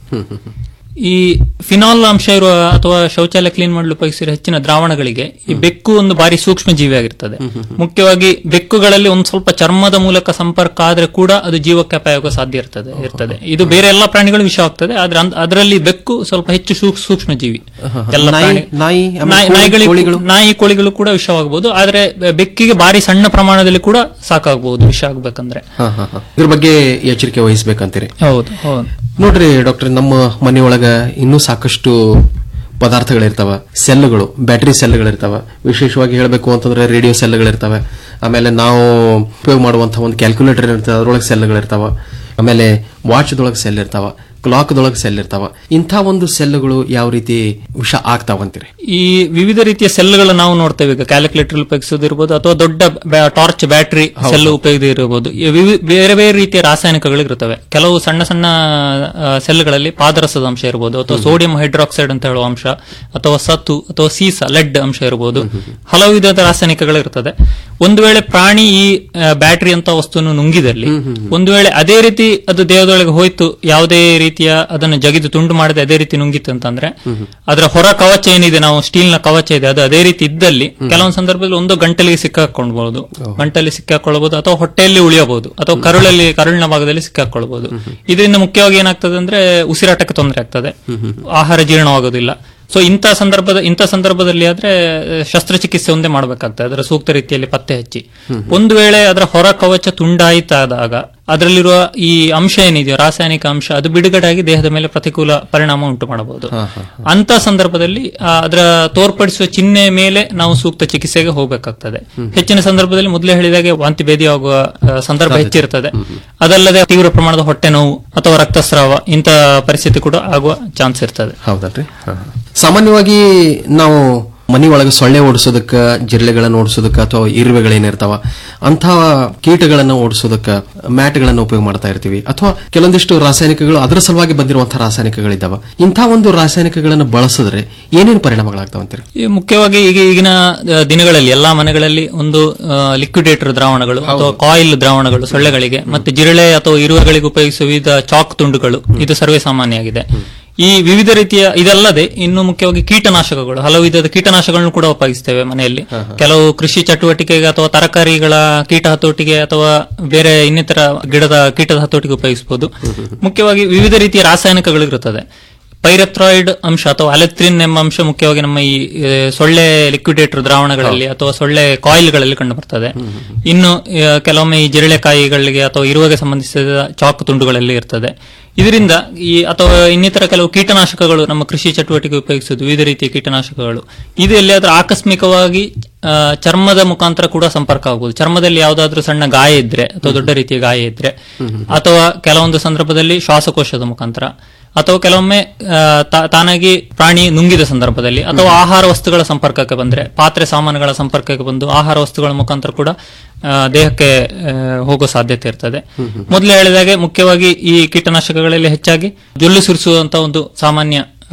[SPEAKER 20] ಈ ಫಿನಾಲ್ ಅಂಶ ಇರುವ ಅಥವಾ ಶೌಚಾಲಯ ಕ್ಲೀನ್ ಮಾಡಲು ಉಪಯೋಗಿಸಿರೋ ಹೆಚ್ಚಿನ ದ್ರಾವಣಗಳಿಗೆ ಈ ಬೆಕ್ಕು ಒಂದು ಬಾರಿ ಸೂಕ್ಷ್ಮ ಜೀವಿಯಾಗಿರ್ತದೆ ಮುಖ್ಯವಾಗಿ ಬೆಕ್ಕುಗಳಲ್ಲಿ ಒಂದು ಸ್ವಲ್ಪ ಚರ್ಮದ ಮೂಲಕ ಸಂಪರ್ಕ ಆದ್ರೆ ಕೂಡ ಅದು ಜೀವಕ್ಕೆ ಅಪಾಯ ಆಗೋ ಸಾಧ್ಯ ಇರ್ತದೆ ಇರ್ತದೆ ಇದು ಬೇರೆ ಎಲ್ಲಾ ಪ್ರಾಣಿಗಳು ವಿಷ ಆಗ್ತದೆ ಆದ್ರೆ ಅಂದ್- ಅದರಲ್ಲಿ ಬೆಕ್ಕು ಸ್ವಲ್ಪ ಹೆಚ್ಚು ಸೂಕ್- ಸೂಕ್ಷ್ಮ ಜೀವಿ ಎಲ್ಲ
[SPEAKER 18] ನಾಯಿ-
[SPEAKER 20] ಪ್ರಾಣಿ-
[SPEAKER 18] ನಾಯಿ, ಆಮೇಲೆ
[SPEAKER 20] ನಾಯಿ-
[SPEAKER 18] ಕೋಳಿ-
[SPEAKER 20] ನಾಯಿಗಳಿಗೆ
[SPEAKER 18] ಕೋಳಿಗಳು?
[SPEAKER 20] ನಾಯಿ ಕೋಳಿಗಳು ಕೂಡ ವಿಷವಾಗಬಹುದು ಆದ್ರೆ ಬೆಕ್ಕಿಗೆ ಬಾರಿ ಸಣ್ಣ ಪ್ರಮಾಣದಲ್ಲಿ ಕೂಡ ಸಾಕಾಗಬಹುದು ವಿಷ ಆಗ್ಬೇಕಂದ್ರೆ
[SPEAKER 18] ಹಾ, ಹಾ, ಹಾ. ಇದ್ರ ಬಗ್ಗೆ ಎಚ್ಚರಿಕೆ ವಹಿಸ್ಬೇಕಂತೀರಿ
[SPEAKER 20] ಹೌದು ಹೌದು
[SPEAKER 18] ನೋಡ್ರಿ ಡಾಕ್ಟರ್ ನಮ್ಮ ಮನೆಯೊಳಗ ಇನ್ನೂ ಸಾಕಷ್ಟು ಪದಾರ್ಥಗಳಿರ್ತಾವ ಸೆಲ್ಗಳು ಬ್ಯಾಟರಿ ಸೆಲ್ಗಳಿರ್ತಾವ ವಿಶೇಷವಾಗಿ ಹೇಳಬೇಕು ಅಂತಂದ್ರೆ ರೇಡಿಯೋ ಸೆಲ್ಗಳಿರ್ತಾವೆ ಆಮೇಲೆ ನಾವು ಉಪಯೋಗ ಮಾಡುವಂತಹ ಒಂದು ಕ್ಯಾಲ್ಕುಲೇಟರ್ ಇರ್ತದೆ ಅದ್ರೊಳಗೆ ಸೆಲ್ಗಳಿರ್ತಾವ ಆಮೇಲೆ ವಾಚ್ದೊಳಗೆ ಸೆಲ್ ಇರ್ತಾವ ಕ್ಲಾಕ್ದೊಳಗೆ ಸೆಲ್ ಇರ್ತಾವ ಇಂಥ ಒಂದು ಸೆಲ್ಗಳು ಯಾವ ರೀತಿ ವಿಷ ಆಗ್ತಾವಂತೀರಿ
[SPEAKER 20] ಈ ವಿವಿಧ ರೀತಿಯ ಸೆಲ್ಗಳು ನಾವು ನೋಡ್ತೇವೆ ಈಗ ಕ್ಯಾಲ್ಕುಲೇಟರ್ ಉಪಯೋಗಿಸೋದಿರ್ಬೋದು ಅಥವಾ ದೊಡ್ಡ ಟಾರ್ಚ್ ಬ್ಯಾಟರಿ ಸೆಲ್ ಉಪಯೋಗ ಇರಬಹುದು ಈ ವಿವಿ- ಬೇರೆ ಬೇರೆ ರೀತಿಯ ರಾಸಾಯನಿಕಗಳು ಇರುತ್ತವೆ ಕೆಲವು ಸಣ್ಣ ಸಣ್ಣ ಆ, ಸೆಲ್ಗಳಲ್ಲಿ ಪಾದರಸದ ಅಂಶ ಇರಬಹುದು ಅಥವಾ ಸೋಡಿಯಂ ಹೈಡ್ರಾಕ್ಸೈಡ್ ಅಂತ ಹೇಳುವ ಅಂಶ ಅಥವಾ ಸತು ಅಥವಾ ಸೀಸ ಲೆಡ್ ಅಂಶ ಇರಬಹುದು ಹಲವು ವಿಧದ ರಾಸಾಯನಿಕಗಳು ಇರ್ತದೆ ಒಂದು ವೇಳೆ ಪ್ರಾಣಿ ಈ ಬ್ಯಾಟರಿ ಅಂತ ವಸ್ತುವನ್ನು ನುಂಗಿದಲ್ಲಿ ಒಂದು ವೇಳೆ ಅದೇ ರೀತಿ ಅದು ದೇಹದೊಳಗೆ ಹೋಯ್ತು ಯಾವುದೇ ರೀತಿಯ ಅದನ್ನು ಜಗಿದು ತುಂಡು ಮಾಡದೆ ಅದೇ ರೀತಿ ನುಂಗಿತ್ತು ಅಂತಂದ್ರೆ ಅದರ ಹೊರ ಕವಚ ಏನಿದೆ ನಾವು ಸ್ಟೀಲ್ ನ ಕವಚ ಇದೆ ಅದು ಅದೇ ರೀತಿ ಇದ್ದಲ್ಲಿ ಕೆಲವೊಂದು ಸಂದರ್ಭದಲ್ಲಿ ಒಂದು ಗಂಟಲಿಗೆ ಸಿಕ್ಕಾಕೊಳ್ಬಹುದು ಗಂಟಲಿ ಸಿಕ್ಕಾಕೊಳ್ಳಬಹುದು ಅಥವಾ ಹೊಟ್ಟೆಯಲ್ಲಿ ಉಳಿಯಬಹುದು ಅಥವಾ ಕರುಳಲ್ಲಿ ಕರುಳಿನ ಭಾಗದಲ್ಲಿ ಸಿಕ್ಕಾಕೊಳ್ಬಹುದು ಇದರಿಂದ ಮುಖ್ಯವಾಗಿ ಏನಾಗ್ತದೆ ಅಂದ್ರೆ ಉಸಿರಾಟಕ್ಕೆ ತೊಂದರೆ ಆಗ್ತದೆ ಆಹಾರ ಜೀರ್ಣವಾಗೋದಿಲ್ಲ ಸೊ ಇಂಥ ಸಂದರ್ಭದ ಇಂಥ ಸಂದರ್ಭದಲ್ಲಿ ಆದ್ರೆ ಆ, ಶಸ್ತ್ರಚಿಕಿತ್ಸೆ ಒಂದೇ ಮಾಡಬೇಕಾಗ್ತದೆ ಅದರ ಸೂಕ್ತ ರೀತಿಯಲ್ಲಿ ಪತ್ತೆ ಹಚ್ಚಿ ಒಂದು ವೇಳೆ ಅದರ ಹೊರ ಕವಚ ತುಂಡಾಯಿತಾದಾಗ ಅದರಲ್ಲಿರುವ ಈ ಅಂಶ ಏನಿದೆಯೋ ರಾಸಾಯನಿಕ ಅಂಶ ಅದು ಬಿಡುಗಡೆಯಾಗಿ ದೇಹದ ಮೇಲೆ ಪ್ರತಿಕೂಲ ಪರಿಣಾಮ ಉಂಟು ಮಾಡಬಹುದು ಅಂತ ಸಂದರ್ಭದಲ್ಲಿ ಆ, ಅದರ ತೋರ್ಪಡಿಸುವ ಚಿಹ್ನೆ ಮೇಲೆ ನಾವು ಸೂಕ್ತ ಚಿಕಿತ್ಸೆಗೆ ಹೋಗಬೇಕಾಗ್ತದೆ ಹೆಚ್ಚಿನ ಸಂದರ್ಭದಲ್ಲಿ ಮೊದಲೇ ಹೇಳಿದಾಗೆ ವಾಂತಿ ಭೇದಿ ಆಗುವ ಆ, ಸಂದರ್ಭ ಹೆಚ್ಚಿರ್ತದೆ ಅದಲ್ಲದೆ ತೀವ್ರ ಪ್ರಮಾಣದ ಹೊಟ್ಟೆ ನೋವು ಅಥವಾ ರಕ್ತಸ್ರಾವ ಇಂಥ ಪರಿಸ್ಥಿತಿ ಕೂಡ ಆಗುವ ಚಾನ್ಸ್ ಇರ್ತದೆ
[SPEAKER 18] ಹೌದಲ್ರಿ ಸಾಮಾನ್ಯವಾಗಿ ನಾವು ಮನಿ ಒಳಗೆ ಸೊಳ್ಳೆ ಓಡಿಸೋದಕ್ಕ ಜಿರಳೆಗಳನ್ನ ಓಡಿಸೋದಕ್ಕ ಅಥವಾ ಇರುವೆಗಳೇನಿರ್ತಾವ ಅಂಥ ಕೀಟಗಳನ್ನ ಓಡಿಸೋದಕ್ಕ ಮ್ಯಾಟ್ಗಳನ್ನ ಉಪಯೋಗ ಮಾಡ್ತಾ ಇರ್ತೀವಿ ಅಥವಾ ಕೆಲವೊಂದಿಷ್ಟು ರಾಸಾಯನಿಕಗಳು ಅದರ ಸಲುವಾಗಿ ಬಂದಿರುವಂತಹ ರಾಸಾಯನಿಕಗಳಿದ್ದಾವ ಇಂಥ ಒಂದು ರಾಸಾಯನಿಕಗಳನ್ನು ಬಳಸಿದ್ರೆ ಏನೇನು ಪರಿಣಾಮಗಳಾಗ್ತಾವಂತೀರಿ
[SPEAKER 20] ಈ ಮುಖ್ಯವಾಗಿ ಈಗ ಈಗಿನ ಆ, ದಿನಗಳಲ್ಲಿ ಎಲ್ಲಾ ಮನೆಗಳಲ್ಲಿ ಒಂದು ಲಿಕ್ವಿಡೇಟರ್ ದ್ರಾವಣಗಳು ಅಥವಾ ಕಾಯಿಲ್ ದ್ರಾವಣಗಳು ಸೊಳ್ಳೆಗಳಿಗೆ ಮತ್ತೆ ಜಿರಳೆ ಅಥವಾ ಇರುವೆಗಳಿಗೆ ಉಪಯೋಗಿಸುವ ವಿವಿಧ ಚಾಕ್ ತುಂಡುಗಳು ಇದು ಸರ್ವೇ ಸಾಮಾನ್ಯ ಆಗಿದೆ ಈ ವಿವಿಧ ರೀತಿಯ ಇದಲ್ಲದೆ ಇನ್ನು ಮುಖ್ಯವಾಗಿ ಕೀಟನಾಶಕಗಳು ಹಲವು ವಿಧದ ಕೀಟನಾಶಕಗಳನ್ನು ಕೂಡ ಉಪಯೋಗಿಸ್ತೇವೆ ಮನೆಯಲ್ಲಿ ಕೆಲವು ಕೃಷಿ ಚಟುವಟಿಕೆಗೆ ಅಥವಾ ತರಕಾರಿಗಳ ಕೀಟ ಹತೋಟಿಗೆ ಅಥವಾ ಬೇರೆ ಇನ್ನಿತರ ಗಿಡದ ಕೀಟದ ಹತೋಟಿಗೆ ಉಪಯೋಗಿಸಬಹುದು ಮುಖ್ಯವಾಗಿ ವಿವಿಧ ರೀತಿಯ ರಾಸಾಯನಿಕಗಳು ಇರುತ್ತದೆ ಪೈರೆಥ್ರಾಯ್ಡ್ ಅಂಶ ಅಥವಾ ಅಲೆತ್ರಿನ್ ಎಂಬ ಅಂಶ ಮುಖ್ಯವಾಗಿ ನಮ್ಮ ಈ ಆ, ಸೊಳ್ಳೆ ಲಿಕ್ವಿಡೇಟರ್ ದ್ರಾವಣಗಳಲ್ಲಿ ಅಥವಾ ಸೊಳ್ಳೆ ಕಾಯಿಲ್ಗಳಲ್ಲಿ ಕಂಡು ಬರ್ತದೆ ಇನ್ನು ಆ, ಕೆಲವೊಮ್ಮೆ ಈ ಜಿರಳೆಕಾಯಿಗಳಿಗೆ ಅಥವಾ ಇರುವೆಗೆ ಸಂಬಂಧಿಸಿದ ಚಾಕು ತುಂಡುಗಳಲ್ಲಿ ಇರ್ತದೆ ಇದರಿಂದ ಈ ಅಥವಾ ಇನ್ನಿತರ ಕೆಲವು ಕೀಟನಾಶಕಗಳು ನಮ್ಮ ಕೃಷಿ ಚಟುವಟಿಕೆ ಉಪಯೋಗಿಸುವುದು ವಿವಿಧ ರೀತಿಯ ಕೀಟನಾಶಕಗಳು ಇದು ಎಲ್ಲಿಯಾದ್ರೂ ಆಕಸ್ಮಿಕವಾಗಿ ಆ, ಚರ್ಮದ ಮುಖಾಂತರ ಕೂಡ ಸಂಪರ್ಕ ಆಗಬಹುದು ಚರ್ಮದಲ್ಲಿ ಯಾವುದಾದ್ರೂ ಸಣ್ಣ ಗಾಯ ಇದ್ರೆ ಅಥವಾ ದೊಡ್ಡ ರೀತಿಯ ಗಾಯ ಇದ್ರೆ ಅಥವಾ ಕೆಲವೊಂದು ಸಂದರ್ಭದಲ್ಲಿ ಶ್ವಾಸಕೋಶದ ಮುಖಾಂತರ ಅಥವಾ ಕೆಲವೊಮ್ಮೆ ಆ, ತಾ- ತಾನಾಗಿ ಪ್ರಾಣಿ ನುಂಗಿದ ಸಂದರ್ಭದಲ್ಲಿ ಅಥವಾ ಆಹಾರ ವಸ್ತುಗಳ ಸಂಪರ್ಕಕ್ಕೆ ಬಂದ್ರೆ ಪಾತ್ರೆ ಸಾಮಾನುಗಳ ಸಂಪರ್ಕಕ್ಕೆ ಬಂದು ಆಹಾರ ವಸ್ತುಗಳ ಮುಖಾಂತರ ಕೂಡ ಆ, ದೇಹಕ್ಕೆ ಆ, ಹೋಗೋ ಸಾಧ್ಯತೆ ಇರ್ತದೆ ಮೊದಲು ಹೇಳಿದಾಗೆ ಮುಖ್ಯವಾಗಿ ಈ ಕೀಟನಾಶಕಗಳಲ್ಲಿ ಹೆಚ್ಚಾಗಿ ಜೊಲ್ಲು ಸುರಿಸುವಂತ ಒಂದು ಸಾಮಾನ್ಯ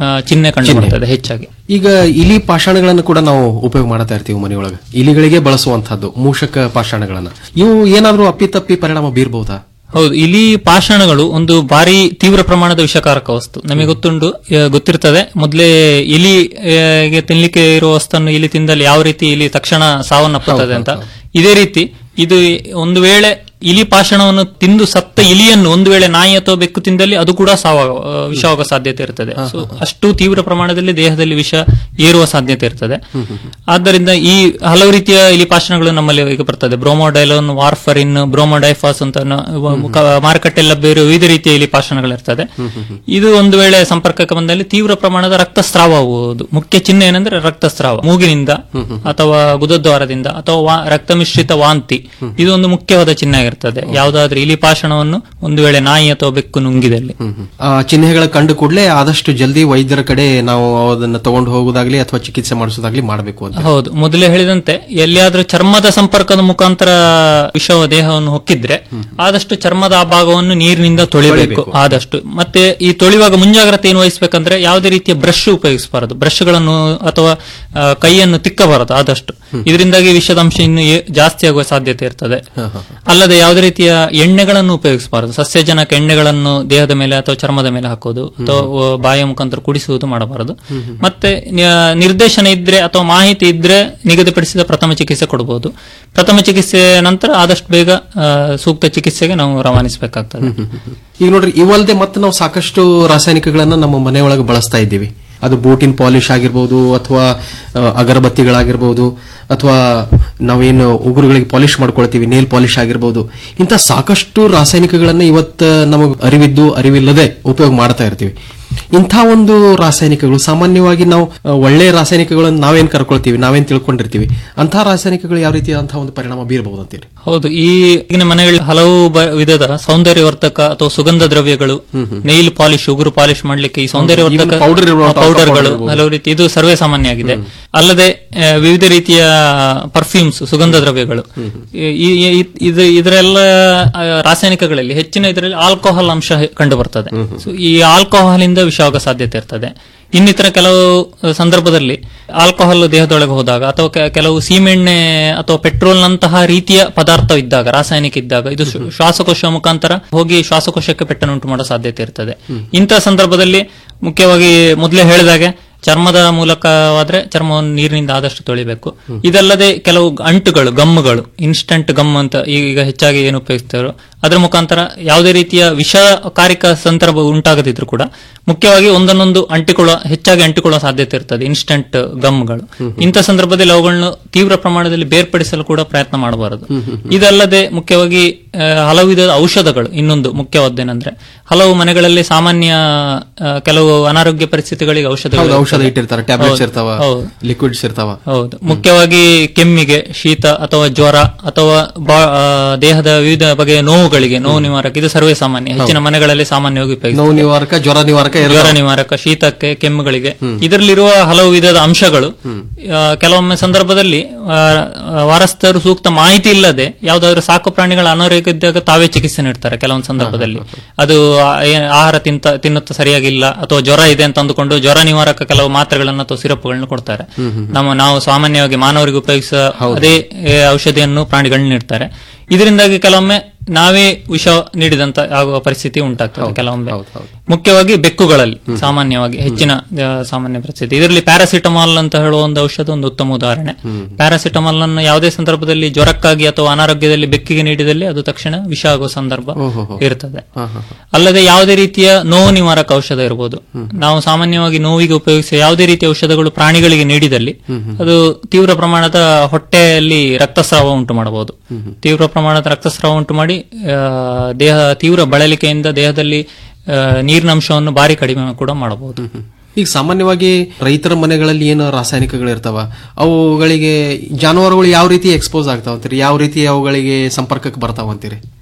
[SPEAKER 20] ಆ, ಚಿಹ್ನೆ ಕಂಡು
[SPEAKER 18] ಚಿಹ್ನೆ.
[SPEAKER 20] ಬರ್ತದೆ ಹೆಚ್ಚಾಗಿ
[SPEAKER 18] ಈಗ ಇಲಿ ಪಾಷಾಣಗಳನ್ನು ಕೂಡ ನಾವು ಉಪಯೋಗ ಮಾಡ್ತಾ ಇರ್ತೀವಿ ಮನೆಯೊಳಗೆ ಇಲಿಗಳಿಗೆ ಬಳಸುವಂತಹದ್ದು ಮೂಷಕ ಪಾಷಾಣಗಳನ್ನ ಇವು ಏನಾದ್ರೂ ಅಪ್ಪಿತಪ್ಪಿ ಪರಿಣಾಮ ಬೀರ್ಬಹುದಾ
[SPEAKER 20] ಹೌದು ಇಲಿ ಪಾಷಾಣಗಳು ಒಂದು ಭಾರಿ ತೀವ್ರ ಪ್ರಮಾಣದ ವಿಷಕಾರಕ ವಸ್ತು ನಮಗೆ ಗೊತ್ತುಂಟು ಆ, ಗೊತ್ತಿರ್ತದೆ ಮೊದಲೇ ಇಲಿ ಆ, ಗೆ ತಿನ್ಲಿಕ್ಕೆ ಇರುವ ವಸ್ತನ್ನು ಇಲಿ ತಿಂದಲ್ಲಿ ಯಾವ ರೀತಿ ಇಲಿ ತಕ್ಷಣ ಸಾವನ್ನಪ್ಪುತ್ತದೆ ಅಂತ ಇದೇ ರೀತಿ ಇದು ಒಂದು ವೇಳೆ ಇಲಿ ಪಾಷಾಣವನ್ನು ತಿಂದು ಸತ್ತ ಇಲಿಯನ್ನು ಒಂದು ವೇಳೆ ನಾಯಿ ಅಥವಾ ಬೆಕ್ಕು ತಿಂದಲ್ಲಿ ಅದು ಕೂಡ ಸಾವ ಆ, ವಿಷವಾಗುವ ಸಾಧ್ಯತೆ ಇರ್ತದೆ ಸೊ ಅಷ್ಟು ತೀವ್ರ ಪ್ರಮಾಣದಲ್ಲಿ ದೇಹದಲ್ಲಿ ವಿಷ ಏರುವ ಸಾಧ್ಯತೆ ಇರ್ತದೆ ಆದ್ದರಿಂದ ಈ ಹಲವು ರೀತಿಯ ಇಲಿ ಪಾಷಾಣಗಳು ನಮ್ಮಲ್ಲಿ ಈಗ ಬರ್ತದೆ ಬ್ರೋಮೋಡೈಲೋನ್ ವಾರ್ಫರಿನ್ ಬ್ರೋಮೋಡೈಫಾಸ್ ಅಂತ ನ- ಕ- ಮಾರುಕಟ್ಟೆಯಲ್ಲಿ ಲಭ್ಯ ವಿವಿಧ ರೀತಿಯ ಇಲಿ ಪಾಷಾಣಗಳಿರ್ತದೆ ಇದು ಒಂದು ವೇಳೆ ಸಂಪರ್ಕಕ್ಕೆ ಬಂದಲ್ಲಿ ತೀವ್ರ ಪ್ರಮಾಣದ ರಕ್ತಸ್ರಾವ ಆಗುವುದು ಮುಖ್ಯ ಚಿಹ್ನೆ ಏನಂದ್ರೆ ರಕ್ತಸ್ರಾವ ಮೂಗಿನಿಂದ ಅಥವಾ ಗುದದ್ವಾರದಿಂದ ಅಥವಾ ವಾ- ರಕ್ತ ಮಿಶ್ರಿತ ವಾಂತಿ ಇದು ಒಂದು ಮುಖ್ಯವಾದ ಚಿಹ್ನೆ ಆಗಿರ್ತದೆ ಯಾವುದಾದ್ರೂ ಇಲಿ ಪಾಷಾಣವನ್ನು ಒಂದು ವೇಳೆ ನಾಯಿ ಅಥವಾ ಬೆಕ್ಕು ನುಂಗಿದಲ್ಲಿ
[SPEAKER 18] ಆ ಚಿಹ್ನೆಗಳ ಕಂಡು ಕೂಡಲೇ ಆದಷ್ಟು ಜಲ್ದಿ ವೈದ್ಯರ ಕಡೆ ನಾವು ಅದನ್ನ ತಗೊಂಡು ಹೋಗೋದಾಗ್ಲಿ ಅಥವಾ ಚಿಕಿತ್ಸೆ ಮಾಡಿಸೋದಾಗ್ಲಿ ಮಾಡಬೇಕು ಅಂತ
[SPEAKER 20] ಹೌದು ಮೊದಲೇ ಹೇಳಿದಂತೆ ಎಲ್ಲಿಯಾದ್ರೂ ಚರ್ಮದ ಸಂಪರ್ಕದ ಮುಖಾಂತರ ವಿಷವ ದೇಹವನ್ನು ಹೊಕ್ಕಿದ್ರೆ ಆದಷ್ಟು ಚರ್ಮದ ಆ ಭಾಗವನ್ನು ನೀರಿನಿಂದ ತೊಳಿಬೇಕು
[SPEAKER 18] ತೊಳಿಬೇಕು.
[SPEAKER 20] ಆದಷ್ಟು ಮತ್ತೆ ಈ ತೊಳೆಯುವಾಗ ಮುಂಜಾಗ್ರತೆ ಏನು ವಹಿಸಬೇಕಂದ್ರೆ ಯಾವುದೇ ರೀತಿಯ ಬ್ರಷ್ ಉಪಯೋಗಿಸಬಾರದು ಬ್ರಷ್ಗಳನ್ನು ಅಥವಾ ಆ, ಕೈಯನ್ನು ತಿಕ್ಕಬಾರದು ಆದಷ್ಟು ಇದರಿಂದಾಗಿ ವಿಷದ ಅಂಶ ಇನ್ನು ಏ- ಜಾಸ್ತಿ ಆಗುವ ಸಾಧ್ಯತೆ ಇರ್ತದೆ ಅಲ್ಲದೆ ಯಾವುದೇ ರೀತಿಯ ಎಣ್ಣೆಗಳನ್ನು ಉಪಯೋಗಿಸಬಾರದು ಸಸ್ಯಜನಕ ಎಣ್ಣೆಗಳನ್ನು ದೇಹದ ಮೇಲೆ ಅಥವಾ ಚರ್ಮದ ಮೇಲೆ ಹಾಕೋದು ಅಥವಾ ಆ, ಬಾಯಿಯ ಮುಖಾಂತರ ಕುಡಿಸುವುದು ಮಾಡಬಾರದು ಮತ್ತೆ ನ- ನಿರ್ದೇಶನ ಇದ್ರೆ ಅಥವಾ ಮಾಹಿತಿ ಇದ್ರೆ ನಿಗದಿಪಡಿಸಿದ ಪ್ರಥಮ ಚಿಕಿತ್ಸೆ ಕೊಡಬಹುದು ಪ್ರಥಮ ಚಿಕಿತ್ಸೆ ನಂತರ ಆದಷ್ಟು ಬೇಗ ಆ, ಸೂಕ್ತ ಚಿಕಿತ್ಸೆಗೆ ನಾವು ರವಾನಿಸಬೇಕಾಗ್ತದೆ
[SPEAKER 18] ಈಗ ನೋಡ್ರಿ ಇವಲ್ದೆ ಮತ್ತೆ ನಾವು ಸಾಕಷ್ಟು ರಾಸಾಯನಿಕಗಳನ್ನ ನಮ್ಮ ಮನೆಯೊಳಗೆ ಬಳಸ್ತಾ ಇದ್ದೀವಿ ಅದು ಬೂಟಿನ ಪಾಲಿಶ್ ಆಗಿರ್ಬೋದು ಅಥವಾ ಆ, ಅಗರಬತ್ತಿಗಳಾಗಿರ್ಬೋದು ಅಥವಾ ನಾವೇನು ಉಗುರುಗಳಿಗೆ ಪಾಲಿಶ್ ಮಾಡ್ಕೊಳ್ತೀವಿ ನೇಲ್ ಪಾಲಿಶ್ ಆಗಿರ್ಬೋದು ಇಂಥ ಸಾಕಷ್ಟು ರಾಸಾಯನಿಕಗಳನ್ನ ಇವತ್ತು ನಮಗೆ ಅರಿವಿದ್ದು ಅರಿವಿಲ್ಲದೆ ಉಪಯೋಗ ಮಾಡ್ತಾ ಇರ್ತೀವಿ ಇಂಥ ಒಂದು ರಾಸಾಯನಿಕಗಳು ಸಾಮಾನ್ಯವಾಗಿ ನಾವು ಆ, ಒಳ್ಳೆ ರಾಸಾಯನಿಕಗಳನ್ನು ನಾವೇನ್ ಕರ್ಕೊಳ್ತೀವಿ ನಾವೇನ್ ತಿಳ್ಕೊಂಡಿರ್ತೀವಿ ಅಂಥ ರಾಸಾಯನಿಕಗಳು ಯಾವ ರೀತಿಯಾದಂತಹ ಒಂದು ಪರಿಣಾಮ ಬೀರಬಹುದು ಅಂತೀರಿ
[SPEAKER 20] ಹೌದು ಈ ಈಗಿನ ಮನೆಗಳಲ್ಲಿ ಹಲವು ಬ- ವಿಧದ ಸೌಂದರ್ಯವರ್ಧಕ ಅಥವಾ ಸುಗಂಧ ದ್ರವ್ಯಗಳು ನೈಲ್ ಪಾಲಿಶ್ ಉಗುರು ಪಾಲಿಶ್ ಮಾಡ್ಲಿಕ್ಕೆ ಈ ಸೌಂದರ್ಯವರ್ಧಕ
[SPEAKER 18] even powder ಇರುವಂತಹ
[SPEAKER 20] ಪೌಡರ್ಗಳು
[SPEAKER 18] powder ಇರ್ಬೋದು.
[SPEAKER 20] ಹಲವು ರೀತಿ ಇದು ಸರ್ವೇ ಸಾಮಾನ್ಯ ಆಗಿದೆ ಅಲ್ಲದೆ ಆ, ವಿವಿಧ ರೀತಿಯ ಪರ್ಫ್ಯೂಮ್ಸ್ ಸುಗಂಧ ದ್ರವ್ಯಗಳು ಈ- ಈ- ಈ- ಇದು ಇದರೆಲ್ಲ ಆ, ರಾಸಾಯನಿಕಗಳಲ್ಲಿ ಹೆಚ್ಚಿನ ಇದರಲ್ಲಿ ಆಲ್ಕೋಹಾಲ್ ಅಂಶ ಕಂಡು ಬರ್ತದೆ So, ಈ ಆಲ್ಕೋಹಾಲ್ ಇಂದ ವಿಷವಾಗ ಸಾಧ್ಯತೆ ಇರ್ತದೆ ಇನ್ನಿತರ ಕೆಲವು ಸಂದರ್ಭದಲ್ಲಿ ಆಲ್ಕೋಹಾಲ್ ದೇಹದೊಳಗೆ ಹೋದಾಗ ಅಥವಾ ಕೆ- ಕೆಲವು ಸೀಮೆಣ್ಣೆ ಅಥವಾ ಪೆಟ್ರೋಲ್ ನಂತಹ ರೀತಿಯ ಪದಾರ್ಥ ಇದ್ದಾಗ ರಾಸಾಯನಿಕ ಇದ್ದಾಗ ಇದು ಶ್ವ- ಶ್ವಾಸಕೋಶ ಮುಖಾಂತರ ಹೋಗಿ ಶ್ವಾಸಕೋಶಕ್ಕೆ ಪೆಟ್ಟನ್ನುಂಟು ಮಾಡೋ ಸಾಧ್ಯತೆ ಇರ್ತದೆ ಇಂತಹ ಸಂದರ್ಭದಲ್ಲಿ ಮುಖ್ಯವಾಗಿ ಮೊದಲೇ ಹೇಳಿದಾಗೆ ಚರ್ಮದ ಮೂಲಕವಾದ್ರೆ ಚರ್ಮವನ್ನು ನೀರಿನಿಂದ ಆದಷ್ಟು ತೊಳಿಬೇಕು ಇದಲ್ಲದೆ ಕೆಲವು ಅಂಟುಗಳು ಗಮ್ಮುಗಳು ಇನ್ಸ್ಟಂಟ್ ಗಮ್ ಅಂತ ಈಗ ಹೆಚ್ಚಾಗಿ ಏನು ಉಪಯೋಗಿಸ್ತಾರೋ ಅದರ ಮುಖಾಂತರ ಯಾವುದೇ ರೀತಿಯ ವಿಷಕಾರಿಕ ಸಂದರ್ಭ ಉಂಟಾಗದಿದ್ರು ಕೂಡ ಮುಖ್ಯವಾಗಿ ಒಂದನ್ನೊಂದು ಅಂಟಿಕೊಳ್ಳುವ ಹೆಚ್ಚಾಗಿ ಅಂಟಿಕೊಳ್ಳುವ ಸಾಧ್ಯತೆ ಇರ್ತದೆ ಇನ್ಸ್ಟಂಟ್ ಗಮ್ಗಳು ಇಂಥ ಸಂದರ್ಭದಲ್ಲಿ ಅವುಗಳನ್ನು ತೀವ್ರ ಪ್ರಮಾಣದಲ್ಲಿ ಬೇರ್ಪಡಿಸಲು ಕೂಡ ಪ್ರಯತ್ನ ಮಾಡಬಾರದು ಇದಲ್ಲದೆ ಮುಖ್ಯವಾಗಿ ಆ, ಹಲವು ವಿಧದ ಔಷಧಗಳು ಇನ್ನೊಂದು ಮುಖ್ಯವಾದ್ದೇನೆಂದ್ರೆ ಹಲವು ಮನೆಗಳಲ್ಲಿ ಸಾಮಾನ್ಯ ಆ, ಕೆಲವು ಅನಾರೋಗ್ಯ ಪರಿಸ್ಥಿತಿಗಳಿಗೆ ಔಷಧಗಳು
[SPEAKER 18] ಹೌದು, ಔಷಧ
[SPEAKER 20] ಇರ್ತದೆ.
[SPEAKER 18] ಇಟ್ಟಿರ್ತಾರೆ ಟ್ಯಾಬ್ಲೆಟ್ಸ್
[SPEAKER 20] ಹೌದು,
[SPEAKER 18] ಇರ್ತಾವ
[SPEAKER 20] ಹೌದು.
[SPEAKER 18] ಲಿಕ್ವಿಡ್ಸ್ ಇರ್ತಾವ
[SPEAKER 20] ಹೌದು ಮುಖ್ಯವಾಗಿ ಕೆಮ್ಮಿಗೆ ಶೀತ ಅಥವಾ ಜ್ವರ ಅಥವಾ ಬಾ- ಆ, ದೇಹದ ವಿವಿಧ ಬಗೆಯ ನೋವುಗಳಿಗೆ ನೋವು ನಿವಾರಕ ಇದು ಸರ್ವೇ ಸಾಮಾನ್ಯ ಹೆಚ್ಚಿನ
[SPEAKER 18] ಹೌದು.
[SPEAKER 20] ಮನೆಗಳಲ್ಲಿ ಸಾಮಾನ್ಯವಾಗಿ ಉಪಯೋಗಿಸ್ತಾರೆ.
[SPEAKER 18] ನೋವು ನಿವಾರಕ ಜ್ವರ ನಿವಾರಕ
[SPEAKER 20] ಜ್ವರ
[SPEAKER 18] ಇರ್ತಾವ.
[SPEAKER 20] ನಿವಾರಕ ಶೀತಕ್ಕೆ ಕೆಮ್ಮುಗಳಿಗೆ ಇದರಲ್ಲಿರುವ ಹಲವು ವಿಧದ ಅಂಶಗಳು ಆ, ಕೆಲವೊಮ್ಮೆ ಸಂದರ್ಭದಲ್ಲಿ ಆ, ಆ, ವಾರಸ್ಥರು ಸೂಕ್ತ ಮಾಹಿತಿ ಇಲ್ಲದೆ ಯಾವ್ದಾದ್ರು ಸಾಕು ಪ್ರಾಣಿಗಳ ಅನಾರೋಗ್ಯ ಇದ್ದಾಗ ತಾವೇ ಚಿಕಿತ್ಸೆ ನೀಡ್ತಾರೆ ಕೆಲವೊಂದು ಸಂದರ್ಭದಲ್ಲಿ ಅದು ಆ, ಏನ್ ಆಹಾರ ತಿಂತ ತಿನ್ನುತ್ತ ಸರಿಯಾಗಿಲ್ಲ ಅಥವಾ ಜ್ವರ ಇದೆ ಅಂತ ಅಂದುಕೊಂಡು ಜ್ವರ ನಿವಾರಕ ಕೆಲವು ಮಾತ್ರೆಗಳನ್ನು ಅಥವಾ ಸಿರಪ್ಗಳನ್ನು ಕೊಡ್ತಾರೆ ನಮ್ಮ ನಾವು ಸಾಮಾನ್ಯವಾಗಿ ಮಾನವರಿಗೆ ಉಪಯೋಗಿಸುವ ಅದೇ ಏ, ಔಷಧಿಯನ್ನು ಪ್ರಾಣಿಗಳನ್ನ ನೀಡ್ತಾರೆ ಇದರಿಂದಾಗಿ ಕೆಲವೊಮ್ಮೆ ನಾವೇ ವಿಷ ನೀಡಿದಂತ ಆಗುವ ಪರಿಸ್ಥಿತಿ ಉಂಟಾಗ್ತದೆ ಕೆಲವೊಮ್ಮೆ ಮುಖ್ಯವಾಗಿ ಬೆಕ್ಕುಗಳಲ್ಲಿ ಸಾಮಾನ್ಯವಾಗಿ ಹೆಚ್ಚಿನ ಆ, ಸಾಮಾನ್ಯ ಪರಿಸ್ಥಿತಿ ಇದರಲ್ಲಿ ಪ್ಯಾರಾಸಿಟಮಾಲ್ ಅಂತ ಹೇಳುವ ಒಂದು ಔಷಧ ಒಂದು ಉತ್ತಮ ಉದಾಹರಣೆ ಪ್ಯಾರಾಸಿಟಮಾಲ್ ಅನ್ನು ಯಾವುದೇ ಸಂದರ್ಭದಲ್ಲಿ ಜ್ವರಕ್ಕಾಗಿ ಅಥವಾ ಅನಾರೋಗ್ಯದಲ್ಲಿ ಬೆಕ್ಕಿಗೆ ನೀಡಿದಲ್ಲಿ ಅದು ತಕ್ಷಣ ವಿಷ ಆಗುವ ಸಂದರ್ಭ ಇರ್ತದೆ ಅಲ್ಲದೆ ಯಾವುದೇ ರೀತಿಯ ನೋವು ನಿವಾರಕ ಔಷಧ ಇರಬಹುದು ನಾವು ಸಾಮಾನ್ಯವಾಗಿ ನೋವಿಗೆ ಉಪಯೋಗಿಸುವ ಯಾವುದೇ ರೀತಿಯ ಔಷಧಗಳು ಪ್ರಾಣಿಗಳಿಗೆ ನೀಡಿದಲ್ಲಿ ಅದು ತೀವ್ರ ಪ್ರಮಾಣದ ಹೊಟ್ಟೆಯಲ್ಲಿ ರಕ್ತಸ್ರಾವ ಉಂಟು ಮಾಡಬಹುದು ತೀವ್ರ ಪ್ರಮಾಣದ ರಕ್ತಸ್ರಾವ ಉಂಟು ಮಾಡಿ ಆ, ದೇಹ ತೀವ್ರ ಬಳಲಿಕೆಯಿಂದ ದೇಹದಲ್ಲಿ ಆ, ನೀರಿನ ಅಂಶವನ್ನು ಭಾರಿ ಕಡಿಮೆ ಕೂಡ ಮಾಡಬಹುದು
[SPEAKER 18] ಈಗ ಸಾಮಾನ್ಯವಾಗಿ ರೈತರ ಮನೆಗಳಲ್ಲಿ ಏನು ರಾಸಾಯನಿಕಗಳು ಇರ್ತಾವ ಅವುಗಳಿಗೆ ಜಾನುವಾರುಗಳು ಯಾವ ರೀತಿ ಎಕ್ಸ್ಪೋಸ್ ಆಗ್ತಾವ ಅಂತೀರಿ ಯಾವ ರೀತಿ ಅವುಗಳಿಗೆ ಸಂಪರ್ಕಕ್ಕೆ ಬರ್ತಾವ ಅಂತೀರಿ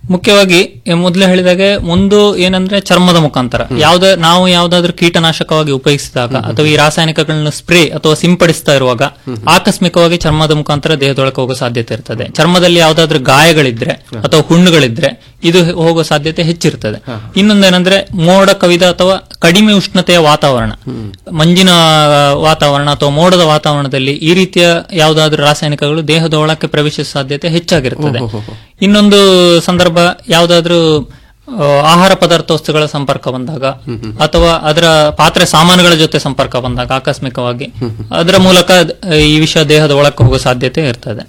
[SPEAKER 20] ಮುಖ್ಯವಾಗಿ ಎ, ಮೊದಲೇ ಹೇಳಿದಾಗೆ ಒಂದು ಏನಂದ್ರೆ ಚರ್ಮದ ಮುಖಾಂತರ ಯಾವ್ದೇ ನಾವು ಯಾವ್ದಾದ್ರು ಕೀಟನಾಶಕವಾಗಿ ಉಪಯೋಗಿಸಿದಾಗ ಅಥವಾ ಈ ರಾಸಾಯನಿಕಗಳನ್ನ ಸ್ಪ್ರೇ ಅಥವಾ ಸಿಂಪಡಿಸ್ತಾ ಇರುವಾಗ ಆಕಸ್ಮಿಕವಾಗಿ ಚರ್ಮದ ಮುಖಾಂತರ ದೇಹದೊಳಗೆ ಹೋಗೋ ಸಾಧ್ಯತೆ ಇರ್ತದೆ ಚರ್ಮದಲ್ಲಿ ಯಾವ್ದಾದ್ರು ಗಾಯಗಳಿದ್ರೆ ಅಥವಾ ಹುಣ್ಣುಗಳಿದ್ರೆ ಇದು ಹೋಗೋ ಸಾಧ್ಯತೆ ಹೆಚ್ಚಿರ್ತದೆ ಇನ್ನೊಂದೇನಂದ್ರೆ ಮೋಡ ಕವಿದ ಅಥವಾ ಕಡಿಮೆ ಉಷ್ಣತೆಯ ವಾತಾವರಣ ಮಂಜಿನ ಆ, ವಾತಾವರಣ ಅಥವಾ ಮೋಡದ ವಾತಾವರಣದಲ್ಲಿ ಈ ರೀತಿಯ ಯಾವ್ದಾದ್ರು ರಾಸಾಯನಿಕಗಳು ದೇಹದ ಒಳಕ್ಕೆ ಪ್ರವೇಶಿಸುವ ಸಾಧ್ಯತೆ ಹೆಚ್ಚಾಗಿರುತ್ತದೆ ಇನ್ನೊಂದು ಸಂದರ್ಭ ಯಾವ್ದಾದ್ರು ಆ, ಆಹಾರ ಪದಾರ್ಥ ವಸ್ತುಗಳ ಸಂಪರ್ಕ ಬಂದಾಗ ಅಥವಾ ಅದರ ಪಾತ್ರೆ ಸಾಮಾನುಗಳ ಜೊತೆ ಸಂಪರ್ಕ ಬಂದಾಗ ಆಕಸ್ಮಿಕವಾಗಿ ಅದರ ಮೂಲಕ ಆ, ಈ ವಿಷ ದೇಹದ ಒಳಕ್ಕೆ ಹೋಗೋ ಸಾಧ್ಯತೆ ಇರ್ತದೆ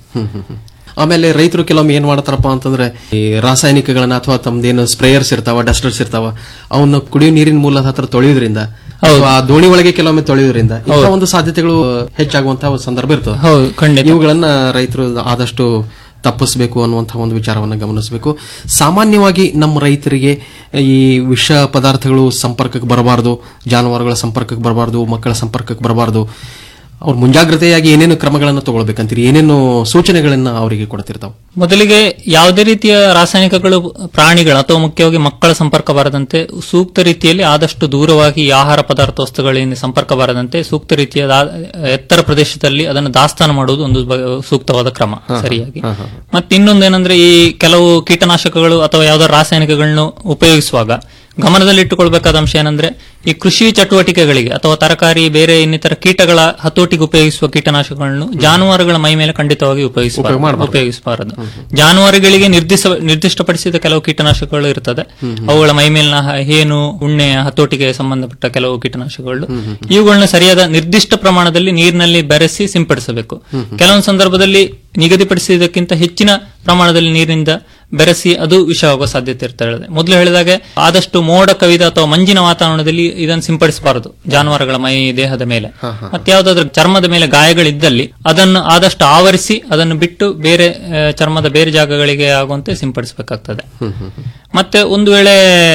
[SPEAKER 18] ಆಮೇಲೆ ರೈತರು ಕೆಲವೊಮ್ಮೆ ಏನ್ ಮಾಡ್ತಾರಪ್ಪ ಅಂತಂದ್ರೆ ಈ ರಾಸಾಯನಿಕಗಳನ್ನ ಅಥವಾ ತಮ್ದೇನು ಸ್ಪ್ರೇಯರ್ಸ್ ಇರ್ತಾವ ಡಸ್ಟರ್ಸ್ ಇರ್ತಾವ ಅವನ್ನ ಕುಡಿಯೋ ನೀರಿನ ಮೂಲದ ಹತ್ರ ತೊಳೆಯೋದ್ರಿಂದ ಅಥವಾ ಆ ದೋಣಿ ಒಳಗೆ ಕೆಲವೊಮ್ಮೆ ತೊಳೆಯೋದ್ರಿಂದ ಇಂಥ ಒಂದು ಸಾಧ್ಯತೆಗಳು ಹೆಚ್ಚಾಗುವಂತಹ ಒಂದು ಸಂದರ್ಭ ಇರ್ತದೆ
[SPEAKER 20] ಹೌದು ಖಂಡಿತ
[SPEAKER 18] ಇವುಗಳನ್ನ ರೈತರು ಆದಷ್ಟು ತಪ್ಪಿಸಬೇಕು ಅನ್ನುವಂತಹ ಒಂದು ವಿಚಾರವನ್ನು ಗಮನಿಸಬೇಕು ಸಾಮಾನ್ಯವಾಗಿ ನಮ್ಮ ರೈತರಿಗೆ ಈ ವಿಷ ಪದಾರ್ಥಗಳು ಸಂಪರ್ಕಕ್ಕೆ ಬರಬಾರದು ಜಾನುವಾರುಗಳ ಸಂಪರ್ಕಕ್ಕೆ ಬರಬಾರದು ಮಕ್ಕಳ ಸಂಪರ್ಕಕ್ಕೆ ಬರಬಾರದು ಅವ್ರು ಮುಂಜಾಗ್ರತೆಯಾಗಿ ಏನೇನು ಕ್ರಮಗಳನ್ನು ತಗೊಳ್ಬೇಕಂತೀರಿ ಏನೇನು ಸೂಚನೆಗಳನ್ನ ಅವರಿಗೆ ಕೊಡ್ತಿರ್ತಾವ
[SPEAKER 20] ಮೊದಲಿಗೆ ಯಾವುದೇ ರೀತಿಯ ರಾಸಾಯನಿಕಗಳು ಪ್ರಾಣಿಗಳ ಅಥವಾ ಮುಖ್ಯವಾಗಿ ಮಕ್ಕಳ ಸಂಪರ್ಕ ಬಾರದಂತೆ ಸೂಕ್ತ ರೀತಿಯಲ್ಲಿ ಆದಷ್ಟು ದೂರವಾಗಿ ಈ ಆಹಾರ ಪದಾರ್ಥ ವಸ್ತುಗಳಿಂದ ಸಂಪರ್ಕ ಬಾರದಂತೆ ಸೂಕ್ತ ರೀತಿಯ ದಾ- ಎತ್ತರ ಪ್ರದೇಶದಲ್ಲಿ ಅದನ್ನು ದಾಸ್ತಾನು ಮಾಡುವುದು ಒಂದು ಬ- ಸೂಕ್ತವಾದ ಕ್ರಮ ಸರಿಯಾಗಿ ಮತ್ತೆ ಇನ್ನೊಂದೇನಂದ್ರೆ ಈ ಕೆಲವು ಕೀಟನಾಶಕಗಳು ಅಥವಾ ಯಾವ್ದಾದ್ರು ರಾಸಾಯನಿಕಗಳನ್ನು ಉಪಯೋಗಿಸುವಾಗ ಗಮನದಲ್ಲಿಟ್ಟುಕೊಳ್ಬೇಕಾದ ಅಂಶ ಏನಂದ್ರೆ ಈ ಕೃಷಿ ಚಟುವಟಿಕೆಗಳಿಗೆ ಅಥವಾ ತರಕಾರಿ ಬೇರೆ ಇನ್ನಿತರ ಕೀಟಗಳ ಹತೋಟಿಗೆ ಉಪಯೋಗಿಸುವ ಕೀಟನಾಶಕಗಳನ್ನು ಜಾನುವಾರುಗಳ ಮೈ ಮೇಲೆ ಖಂಡಿತವಾಗಿ ಉಪಯೋಗಿಸಬಾರದು ಉಪಯೋಗಿಸಬಾರದು ಜಾನುವಾರುಗಳಿಗೆ ನಿರ್ದಿಷ್ಟ ನಿರ್ದಿಷ್ಟಪಡಿಸಿದ ಕೆಲವು ಕೀಟನಾಶಕಗಳು ಇರ್ತದೆ ಅವುಗಳ ಮೈ ಮೇಲಿನ ಹ- ಹೇನು ಉಣ್ಣೆ ಹತೋಟಿಗೆ ಸಂಬಂಧಪಟ್ಟ ಕೆಲವು ಕೀಟನಾಶಕಗಳು ಇವುಗಳನ್ನ ಸರಿಯಾದ ನಿರ್ದಿಷ್ಟ ಪ್ರಮಾಣದಲ್ಲಿ ನೀರಿನಲ್ಲಿ ಬೆರೆಸಿ ಸಿಂಪಡಿಸಬೇಕು ಕೆಲವೊಂದು ಸಂದರ್ಭದಲ್ಲಿ ನಿಗದಿಪಡಿಸಿದ್ದಕ್ಕಿಂತ ಹೆಚ್ಚಿನ ಪ್ರಮಾಣದಲ್ಲಿ ನೀರಿನಿಂದ ಬೆರೆಸಿ ಅದು ವಿಷವಾಗುವ ಸಾಧ್ಯತೆ ಇರ್ತದೆ ಮೊದಲು ಹೇಳಿದಾಗೆ ಆದಷ್ಟು ಮೋಡ ಕವಿದ ಅಥವಾ ಮಂಜಿನ ವಾತಾವರಣದಲ್ಲಿ ಇದನ್ನು ಸಿಂಪಡಿಸಬಾರದು ಜಾನುವಾರುಗಳ ಮೈ ದೇಹದ ಮೇಲೆ ಮತ್ತೆ ಯಾವ್ದಾದ್ರು ಚರ್ಮದ ಮೇಲೆ ಗಾಯಗಳಿದ್ದಲ್ಲಿ ಅದನ್ನು ಆದಷ್ಟು ಆವರಿಸಿ ಅದನ್ನು ಬಿಟ್ಟು ಬೇರೆ ಆ, ಚರ್ಮದ ಬೇರೆ ಜಾಗಗಳಿಗೆ ಆಗುವಂತೆ ಸಿಂಪಡಿಸಬೇಕಾಗ್ತದೆ ಮತ್ತೆ ಒಂದು ವೇಳೆ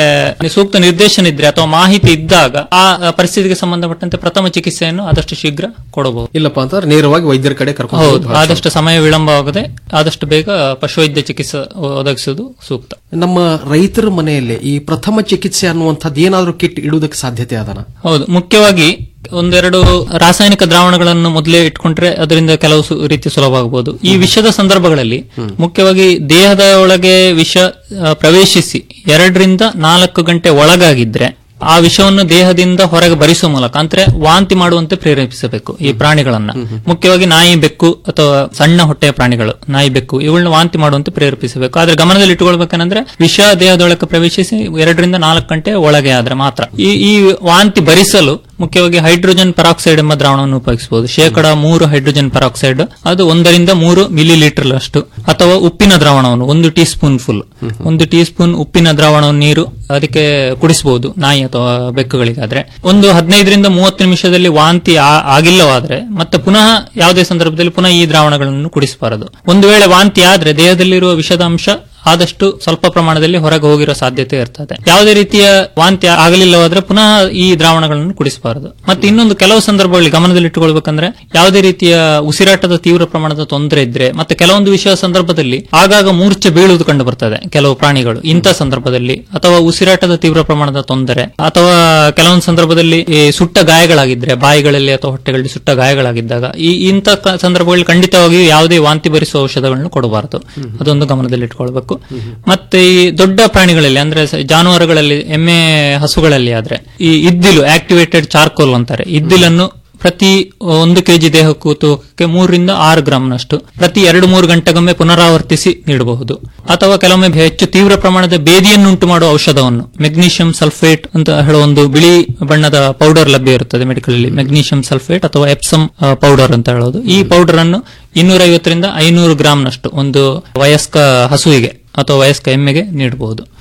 [SPEAKER 20] ಸೂಕ್ತ ನಿರ್ದೇಶನ ಇದ್ರೆ ಅಥವಾ ಮಾಹಿತಿ ಇದ್ದಾಗ ಆ ಆ ಪರಿಸ್ಥಿತಿಗೆ ಸಂಬಂಧಪಟ್ಟಂತೆ ಪ್ರಥಮ ಚಿಕಿತ್ಸೆಯನ್ನು ಆದಷ್ಟು ಶೀಘ್ರ ಕೊಡಬಹುದು
[SPEAKER 18] ಇಲ್ಲಪ್ಪ ಅಂತಂದ್ರೆ ನೇರವಾಗಿ ವೈದ್ಯರ ಕಡೆ ಕರ್ಕೊಂಡು
[SPEAKER 20] ಹೌದು
[SPEAKER 18] ಹೋಗೋದು ಬಹಳ
[SPEAKER 20] ಆದಷ್ಟು ಸಮಯ ವಿಳಂಬವಾಗದೆ ಆದಷ್ಟು ಬೇಗ ಪಶುವೈದ್ಯ ಚಿಕಿತ್ಸೆ ಒದಗಿಸುವುದು ಸೂಕ್ತ
[SPEAKER 18] ನಮ್ಮ ರೈತರ ಮನೆಯಲ್ಲಿ ಈ ಪ್ರಥಮ ಚಿಕಿತ್ಸೆ ಅನ್ನುವಂಥದ್ದು ಏನಾದ್ರೂ ಕಿಟ್ ಇಡುವುದಕ್ಕೆ ಸಾಧ್ಯತೆ ಅದನ
[SPEAKER 20] ಹೌದು ಮುಖ್ಯವಾಗಿ ಒಂದೆರಡು ರಾಸಾಯನಿಕ ದ್ರಾವಣಗಳನ್ನು ಮೊದಲೇ ಇಟ್ಕೊಂಡ್ರೆ ಅದರಿಂದ ಕೆಲವು ಸು- ರೀತಿ ಸುಲಭ ಆಗಬಹುದು ಈ ವಿಷದ ಸಂದರ್ಭಗಳಲ್ಲಿ ಮುಖ್ಯವಾಗಿ ದೇಹದ ಒಳಗೆ ವಿಷ ಆ, ಪ್ರವೇಶಿಸಿ ಎರಡರಿಂದ ನಾಲ್ಕು ಗಂಟೆ ಒಳಗಾಗಿದ್ರೆ ಆ ವಿಷವನ್ನು ದೇಹದಿಂದ ಹೊರಗೆ ಭರಿಸುವ ಮೂಲಕ ಅಂದ್ರೆ ವಾಂತಿ ಮಾಡುವಂತೆ ಪ್ರೇರೇಪಿಸಬೇಕು ಈ ಪ್ರಾಣಿಗಳನ್ನ ಮುಖ್ಯವಾಗಿ ನಾಯಿ ಬೆಕ್ಕು ಅಥವಾ ಸಣ್ಣ ಹೊಟ್ಟೆಯ ಪ್ರಾಣಿಗಳು ನಾಯಿ ಬೆಕ್ಕು ಇವುಗಳನ್ನ ವಾಂತಿ ಮಾಡುವಂತೆ ಪ್ರೇರೇಪಿಸಬೇಕು ಆದ್ರೆ ಗಮನದಲ್ಲಿ ಇಟ್ಟುಕೊಳ್ಬೇಕಂದ್ರೆ ವಿಷ ದೇಹದೊಳಗೆ ಪ್ರವೇಶಿಸಿ ಎರಡರಿಂದ ನಾಲ್ಕು ಗಂಟೆ ಒಳಗೆ ಆದ್ರೆ ಮಾತ್ರ ಈ ಈ ವಾಂತಿ ಭರಿಸಲು ಮುಖ್ಯವಾಗಿ ಹೈಡ್ರೋಜನ್ ಪೆರಾಕ್ಸೈಡ್ ಎಂಬ ದ್ರಾವಣವನ್ನು ಉಪಯೋಗಿಸಬಹುದು ಶೇಕಡ ಮೂರು ಹೈಡ್ರೋಜನ್ ಪೆರಾಕ್ಸೈಡ್ ಅದು ಒಂದರಿಂದ ಮೂರು ಮಿಲಿ ಲೀಟರ್ ಅಷ್ಟು ಅಥವಾ ಉಪ್ಪಿನ ದ್ರಾವಣವನ್ನು ಒಂದು ಟೀ ಸ್ಪೂನ್ ಫುಲ್ ಒಂದು ಟೀ ಸ್ಪೂನ್ ಉಪ್ಪಿನ ದ್ರಾವಣವನ್ನು ನೀರು ಅದಕ್ಕೆ ಕುಡಿಸಬಹುದು ನಾಯಿ ಅಥವಾ ಬೆಕ್ಕುಗಳಿಗಾದ್ರೆ ಒಂದು ಹದಿನೈದರಿಂದ ಮೂವತ್ತು ನಿಮಿಷದಲ್ಲಿ ವಾಂತಿ ಆ- ಆಗಿಲ್ಲವಾದ್ರೆ ಮತ್ತೆ ಪುನಃ ಯಾವುದೇ ಸಂದರ್ಭದಲ್ಲಿ ಪುನಃ ಈ ದ್ರಾವಣಗಳನ್ನು ಕುಡಿಸಬಾರದು ಒಂದು ವೇಳೆ ವಾಂತಿ ಆದ್ರೆ ದೇಹದಲ್ಲಿರುವ ವಿಷದ ಅಂಶ ಆದಷ್ಟು ಸ್ವಲ್ಪ ಪ್ರಮಾಣದಲ್ಲಿ ಹೊರಗೆ ಹೋಗಿರೋ ಸಾಧ್ಯತೆ ಇರ್ತದೆ ಯಾವುದೇ ರೀತಿಯ ವಾಂತಿ ಆಗಲಿಲ್ಲವಾದ್ರೆ ಪುನಃ ಈ ದ್ರಾವಣಗಳನ್ನು ಕುಡಿಸಬಾರದು ಮತ್ತೆ ಇನ್ನೊಂದು ಕೆಲವು ಸಂದರ್ಭಗಳಲ್ಲಿ ಗಮನದಲ್ಲಿಟ್ಟುಕೊಳ್ಬೇಕಂದ್ರೆ ಯಾವುದೇ ರೀತಿಯ ಉಸಿರಾಟದ ತೀವ್ರ ಪ್ರಮಾಣದ ತೊಂದರೆ ಇದ್ರೆ ಮತ್ತೆ ಕೆಲವೊಂದು ವಿಷಯ ಸಂದರ್ಭದಲ್ಲಿ ಆಗಾಗ ಮೂರ್ಛೆ ಬೀಳುವುದು ಕಂಡು ಬರ್ತದೆ ಕೆಲವು ಪ್ರಾಣಿಗಳು ಇಂಥ ಸಂದರ್ಭದಲ್ಲಿ ಅಥವಾ ಉಸಿರಾಟದ ತೀವ್ರ ಪ್ರಮಾಣದ ತೊಂದರೆ ಅಥವಾ ಕೆಲವೊಂದು ಸಂದರ್ಭದಲ್ಲಿ ಈ ಸುಟ್ಟ ಗಾಯಗಳಾಗಿದ್ರೆ ಬಾಯಿಗಳಲ್ಲಿ ಅಥವಾ ಹೊಟ್ಟೆಗಳಲ್ಲಿ ಸುಟ್ಟ ಗಾಯಗಳಾಗಿದ್ದಾಗ ಈ ಇಂಥ ಕ- ಸಂದರ್ಭಗಳಲ್ಲಿ ಖಂಡಿತವಾಗಿಯೂ ಯಾವುದೇ ವಾಂತಿ ಭರಿಸುವ ಔಷಧಗಳನ್ನು ಕೊಡಬಾರದು ಅದೊಂದು ಗಮನದಲ್ಲಿಟ್ಕೊಳ್ಬೇಕು ಮತ್ತೆ ಈ ದೊಡ್ಡ ಪ್ರಾಣಿಗಳಲ್ಲಿ ಅಂದ್ರೆ ಸ- ಜಾನುವಾರುಗಳಲ್ಲಿ ಎಮ್ಮೆ ಹಸುಗಳಲ್ಲಿ ಆದ್ರೆ ಈ ಇದ್ದಿಲು ಆಕ್ಟಿವೇಟೆಡ್ ಚಾರ್ಕೋಲ್ ಅಂತಾರೆ ಇದ್ದಿಲನ್ನು ಪ್ರತಿ ಒಂದು ಕೆಜಿ ದೇಹಕ್ಕೂ ತೂಕಕ್ಕೆ ಮೂರರಿಂದ ಆರು ಗ್ರಾಂನಷ್ಟು ಪ್ರತಿ ಎರಡು ಮೂರು ಗಂಟೆಗೊಮ್ಮೆ ಪುನರಾವರ್ತಿಸಿ ನೀಡಬಹುದು ಅಥವಾ ಕೆಲವೊಮ್ಮೆ ಹೆಚ್ಚು ತೀವ್ರ ಪ್ರಮಾಣದ ಬೇದಿಯನ್ನುಂಟು ಮಾಡುವ ಔಷಧವನ್ನು ಮೆಗ್ನೀಷಿಯಂ ಸಲ್ಫೇಟ್ ಅಂತ ಹೇಳುವ ಒಂದು ಬಿಳಿ ಬಣ್ಣದ ಪೌಡರ್ ಲಭ್ಯ ಇರುತ್ತದೆ ಮೆಡಿಕಲ್ ಅಲ್ಲಿ ಮೆಗ್ನೀಷಿಯಂ ಸಲ್ಫೇಟ್ ಅಥವಾ ಎಪ್ಸಮ್ ಪೌಡರ್ ಅಂತ ಹೇಳೋದು ಈ ಪೌಡರ್ ಅನ್ನು ಇನ್ನೂರೈವತ್ತರಿಂದ ಐನೂರು ಗ್ರಾಂನಷ್ಟು ಒಂದು ವಯಸ್ಕ ಹಸುವಿಗೆ ಅಥವಾ ವಯಸ್ಕ ಎಮ್ಮೆಗೆ ನೀಡಬಹುದು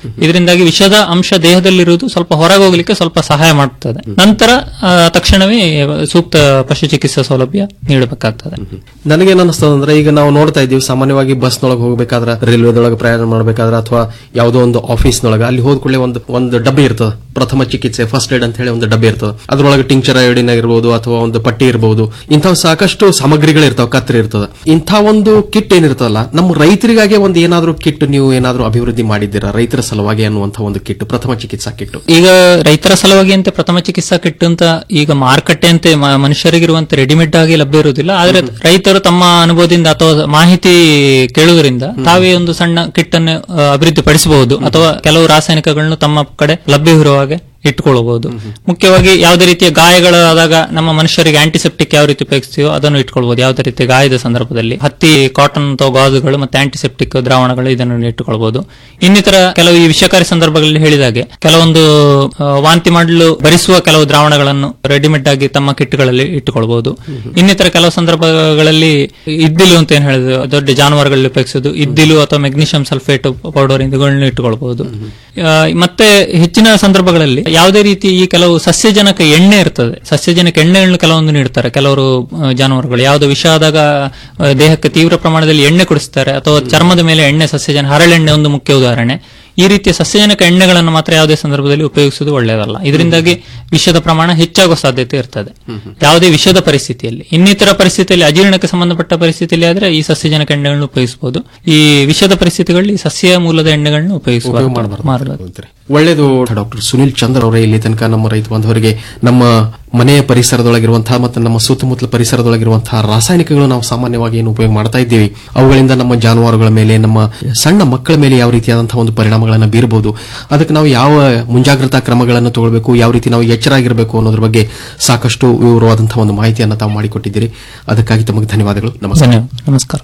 [SPEAKER 20] ಇದರಿಂದಾಗಿ ವಿಷದ ಅಂಶ ದೇಹದಲ್ಲಿರುವುದು ಸ್ವಲ್ಪ ಹೊರಗೆ ಹೋಗ್ಲಿಕ್ಕೆ ಸ್ವಲ್ಪ ಸಹಾಯ ಮಾಡುತ್ತದೆ ನಂತರ ಆ, ತಕ್ಷಣವೇ ಸೂಕ್ತ ಪಶು ಚಿಕಿತ್ಸಾ ಸೌಲಭ್ಯ ನೀಡಬೇಕಾಗ್ತದೆ
[SPEAKER 18] ನನಗೇನ್ ಅನಿಸ್ತದ ಅಂದ್ರೆ ಈಗ ನಾವು ನೋಡ್ತಾ ಇದ್ದೀವಿ ಸಾಮಾನ್ಯವಾಗಿ ಬಸ್ನೊಳಗೆ ಹೋಗ್ಬೇಕಾದ್ರೆ ರೈಲ್ವೆದೊಳಗೆ ಪ್ರಯಾಣ ಮಾಡಬೇಕಾದ್ರೆ ಅಥವಾ ಯಾವುದೋ ಒಂದು ಆಫೀಸ್ನೊಳಗೆ ಅಲ್ಲಿ ಹೋದ ಕೂಡಲೇ ಒಂದು ಒಂದು ಡಬ್ಬಿ ಇರ್ತದೆ ಪ್ರಥಮ ಚಿಕಿತ್ಸೆ ಫಸ್ಟ್ ಏಡ್ ಅಂತ ಹೇಳಿ ಒಂದು ಡಬ್ಬಿ ಇರ್ತದೆ ಅದ್ರೊಳಗೆ ಟಿಂಕ್ಚರ್ ಐಡಿನ ಇರಬಹುದು ಅಥವಾ ಒಂದು ಪಟ್ಟಿ ಇರಬಹುದು ಇಂಥವು ಸಾಕಷ್ಟು ಸಾಮಗ್ರಿಗಳು ಇರ್ತಾವ ಕತ್ರಿ ಇರ್ತದೆ ಇಂಥ ಒಂದು ಕಿಟ್ ಏನಿರ್ತದಲ್ಲ ನಮ್ಮ ರೈತರಿಗಾಗೆ ಒಂದು ಏನಾದ್ರೂ ಕಿಟ್ ನೀವು ಏನಾದ್ರೂ ಅಭಿವೃದ್ಧಿ ಮಾಡಿದ್ದೀರಾ ರೈತರ ಸಲುವಾಗಿ ಅನ್ನುವಂಥ ಒಂದು ಕಿಟ್ ಪ್ರಥಮ ಚಿಕಿತ್ಸಾ ಕಿಟ್
[SPEAKER 20] ಈಗ ರೈತರ ಸಲುವಾಗಿ ಅಂತ ಪ್ರಥಮ ಚಿಕಿತ್ಸಾ ಕಿಟ್ ಅಂತ ಈಗ ಮಾರುಕಟ್ಟೆ ಅಂತ ಮ- ಮನುಷ್ಯರಿಗಿರುವಂತೆ ರೆಡಿಮೇಡ್ ಆಗಿ ಲಭ್ಯ ಇರುವುದಿಲ್ಲ ಆದ್ರೆ ರೈತರು ತಮ್ಮ ಅನುಭವದಿಂದ ಅಥವಾ ಮಾಹಿತಿ ಕೇಳುವುದರಿಂದ ತಾವೇ ಒಂದು ಸಣ್ಣ ಕಿಟ್ ಅನ್ನು ಆ, ಅಭಿವೃದ್ಧಿಪಡಿಸಬಹುದು ಅಥವಾ ಕೆಲವು ರಾಸಾಯನಿಕಗಳನ್ನು ತಮ್ಮ ಕಡೆ ಲಭ್ಯವಿರುವ ಹಾಗೆ ಇಟ್ಕೊಳ್ಳಬಹುದು ಮುಖ್ಯವಾಗಿ ಯಾವುದೇ ರೀತಿಯ ಗಾಯಗಳಾದಾಗ ನಮ್ಮ ಮನುಷ್ಯರಿಗೆ ಆಂಟಿಸೆಪ್ಟಿಕ್ ಯಾವ ರೀತಿ ಉಪಯೋಗಿಸ್ತೀವೋ ಅದನ್ನು ಇಟ್ಕೊಳ್ಬಹುದು ಯಾವುದೇ ರೀತಿಯ ಗಾಯದ ಸಂದರ್ಭದಲ್ಲಿ ಹತ್ತಿ ಕಾಟನ್ ಅಥವಾ ಗಾಜುಗಳು ಮತ್ತೆ ಆಂಟಿಸೆಪ್ಟಿಕ್ ದ್ರಾವಣಗಳು ಇದನ್ನು ಇಟ್ಟುಕೊಳ್ಬಹುದು ಇನ್ನಿತರ ಕೆಲವು ಈ ವಿಷಕಾರಿ ಸಂದರ್ಭಗಳಲ್ಲಿ ಹೇಳಿದಾಗೆ ಕೆಲವೊಂದು ಆ, ವಾಂತಿ ಮಾಡಲು ಭರಿಸುವ ಕೆಲವು ದ್ರಾವಣಗಳನ್ನು ರೆಡಿಮೇಡ್ ಆಗಿ ತಮ್ಮ ಕಿಟ್ಗಳಲ್ಲಿ ಇಟ್ಟುಕೊಳ್ಬಹುದು ಇನ್ನಿತರ ಕೆಲವು ಸಂದರ್ಭಗಳಲ್ಲಿ ಇದ್ದಿಲು ಅಂತ ಏನ್ ಹೇಳಿದ್ರು ದೊಡ್ಡ ಜಾನುವಾರುಗಳಲ್ಲಿ ಉಪಯೋಗಿಸೋದು ಇದ್ದಿಲು ಅಥವಾ ಮೆಗ್ನೀಷಿಯಂ ಸಲ್ಫೇಟ್ ಪೌಡರ್ ಇವುಗಳನ್ನ ಇಟ್ಟುಕೊಳ್ಬಹುದು ಆ, ಮತ್ತೆ ಹೆಚ್ಚಿನ ಸಂದರ್ಭಗಳಲ್ಲಿ ಯಾವುದೇ ರೀತಿ ಈ ಕೆಲವು ಸಸ್ಯಜನಕ ಎಣ್ಣೆ ಇರ್ತದೆ ಸಸ್ಯಜನಕ ಎಣ್ಣೆಗಳನ್ನು ಕೆಲವೊಂದು ನೀಡ್ತಾರೆ ಕೆಲವರು ಆ, ಜಾನುವಾರುಗಳು ಯಾವುದೋ ವಿಷ ಆದಾಗ ಆ, ದೇಹಕ್ಕೆ ತೀವ್ರ ಪ್ರಮಾಣದಲ್ಲಿ ಎಣ್ಣೆ ಕುಡಿಸ್ತಾರೆ ಅಥವಾ ಚರ್ಮದ ಮೇಲೆ ಎಣ್ಣೆ ಸಸ್ಯಜನ ಹರಳೆಣ್ಣೆ ಒಂದು ಮುಖ್ಯ ಉದಾಹರಣೆ ಈ ರೀತಿಯ ಸಸ್ಯಜನಕ ಎಣ್ಣೆಗಳನ್ನು ಮಾತ್ರ ಯಾವುದೇ ಸಂದರ್ಭದಲ್ಲಿ ಉಪಯೋಗಿಸುವುದು ಒಳ್ಳೆಯದಲ್ಲ ಇದರಿಂದಾಗಿ ವಿಷದ ಪ್ರಮಾಣ ಹೆಚ್ಚಾಗುವ ಸಾಧ್ಯತೆ ಇರ್ತದೆ ಯಾವುದೇ ವಿಷದ ಪರಿಸ್ಥಿತಿಯಲ್ಲಿ ಇನ್ನಿತರ ಪರಿಸ್ಥಿತಿಯಲ್ಲಿ ಅಜೀರ್ಣಕ್ಕೆ ಸಂಬಂಧಪಟ್ಟ ಪರಿಸ್ಥಿತಿಯಲ್ಲಿ ಆದ್ರೆ ಈ ಸಸ್ಯಜನಕ ಎಣ್ಣೆಗಳನ್ನು ಉಪಯೋಗಿಸಬಹುದು ಈ ವಿಷದ ಪರಿಸ್ಥಿತಿಗಳಲ್ಲಿ ಸಸ್ಯ ಮೂಲದ ಎಣ್ಣೆಗಳನ್ನು
[SPEAKER 18] ಉಪಯೋಗ
[SPEAKER 20] ಉಪಯೋಗಿಸಬಾರದು
[SPEAKER 18] ಮಾಡಬಾರದು ಒಳ್ಳೇದು ಡಾಕ್ಟರ್ ಸುನಿಲ್ ಚಂದ್ರ ಅವರೇ ಇಲ್ಲಿ ತನಕ ನಮ್ಮ ರೈತ ಬಾಂಧವರಿಗೆ ನಮ್ಮ ಮನೆಯ ಪರಿಸರದೊಳಗಿರುವಂತಹ ಮತ್ತು ನಮ್ಮ ಸುತ್ತಮುತ್ತಲ ಪರಿಸರದೊಳಗಿರುವಂತಹ ರಾಸಾಯನಿಕಗಳು ನಾವು ಸಾಮಾನ್ಯವಾಗಿ ಏನು ಉಪಯೋಗ ಮಾಡ್ತಾ ಇದ್ದೀವಿ ಅವುಗಳಿಂದ ನಮ್ಮ ಜಾನುವಾರುಗಳ ಮೇಲೆ ನಮ್ಮ ಸಣ್ಣ ಮಕ್ಕಳ ಮೇಲೆ ಯಾವ ರೀತಿಯಾದಂತಹ ಒಂದು ಪರಿಣಾಮಗಳನ್ನು ಬೀರಬಹುದು ಅದಕ್ಕೆ ನಾವು ಯಾವ ಮುಂಜಾಗ್ರತಾ ಕ್ರಮಗಳನ್ನು ತಗೊಳ್ಬೇಕು ಯಾವ ರೀತಿ ನಾವು ಎಚ್ಚರಾಗಿರಬೇಕು ಅನ್ನೋದ್ರ ಬಗ್ಗೆ ಸಾಕಷ್ಟು ವಿವರವಾದಂತಹ ಒಂದು ಮಾಹಿತಿಯನ್ನು ತಾವು ಮಾಡಿಕೊಟ್ಟಿದ್ದೀರಿ ಅದಕ್ಕಾಗಿ ತಮಗೆ ಧನ್ಯವಾದಗಳು ನಮಸ್ಕಾರ
[SPEAKER 20] ಧನ್ಯವಾದ ನಮಸ್ಕಾರ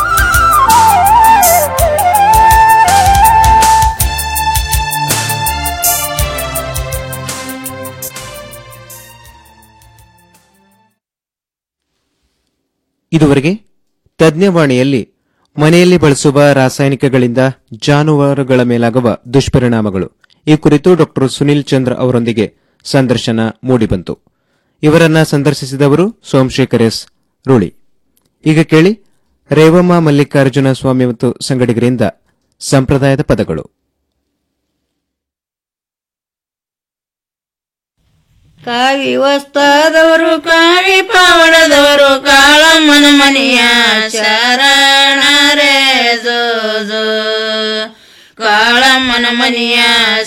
[SPEAKER 1] ಇದುವರೆಗೆ ತಜ್ಞವಾಣಿಯಲ್ಲಿ ಮನೆಯಲ್ಲಿ ಬಳಸುವ ರಾಸಾಯನಿಕಗಳಿಂದ ಜಾನುವಾರುಗಳ ಮೇಲಾಗುವ ದುಷ್ಪರಿಣಾಮಗಳು ಈ ಕುರಿತು ಡಾಕ್ಟರ್ ಸುನಿಲ್ ಚಂದ್ರ ಅವರೊಂದಿಗೆ ಸಂದರ್ಶನ ಮೂಡಿಬಂತು ಇವರನ್ನ ಸಂದರ್ಶಿಸಿದವರು ಸೋಮಶೇಖರ್ ಎಸ್ ರುಳಿ ಈಗ ಕೇಳಿ ರೇವಮ್ಮ ಮಲ್ಲಿಕಾರ್ಜುನ ಸ್ವಾಮಿ ಮತ್ತು ಸಂಗಡಿಗರಿಂದ ಸಂಪ್ರದಾಯದ ಪದಗಳು
[SPEAKER 21] ಕಾವಿ ವಸ್ತಾದವರು ಕಾವಿ ಪಾವಡದವರು ಕಾಳಮ್ಮನ ಮನೆಯ ಶರಣರೇ ಜೋ ಜೋ ಕಾಳಮ್ಮನ ಮನೆಯ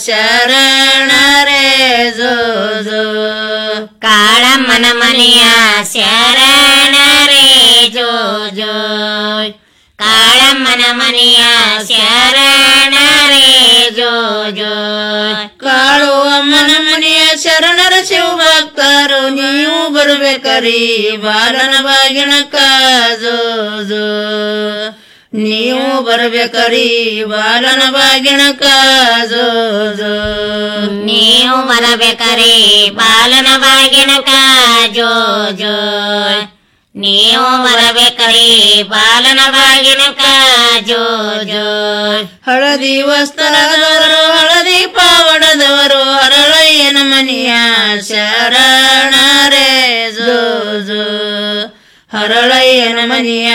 [SPEAKER 21] ಶರಣರೇ ಜೋ ಜೋ
[SPEAKER 22] ಕಾಳಮ್ಮನ ಮನೆಯ ಶರಣರೇ ಜೋ ಜೋ ಕಾಳಮ್ಮನ ಮನೆಯ ಶರಣರೇ ಜೋ ಜೋ
[SPEAKER 21] ಕಾಳು ಅಮ್ಮನ ಮನೆಯ ಶರಣರ ಶಿವಭಕ್ತರು ನೀವು ಬರ್ಬೇಕರಿ ಬಾಲನ ಬಾಗಿನ ಕಾಜೋ ಜೋ ನೀವು ಬರ್ಬೇಕರಿ ಬಾಲನ ಬಾಗಿನ ಕಾಜೋ ಜೋ
[SPEAKER 22] ನೀವು ಬರಬೇಕರಿ ಬಾಲನ ಬಾಗಿನ ಜೋ ಜೋ ನೀವು ಬರಬೇಕರಿ ಬಾಲನ ಬಾಗಿನ ಜೋ ಜೋ
[SPEAKER 21] ಹಳದಿ ವಸ್ತ್ರದವರು ಹಳದಿ ಪಾವಡದವರು ಹರಳಯ್ಯನ ಮನೆಯ ಶರಣರೇ ಜೋ ಜೋ ಹರಳಯ್ಯನ ಮನೆಯ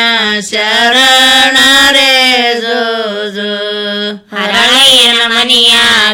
[SPEAKER 21] ಶರಣರೇ ಜೋ ಜೋ
[SPEAKER 22] ಹರಳಯ್ಯನ ಮನೆಯ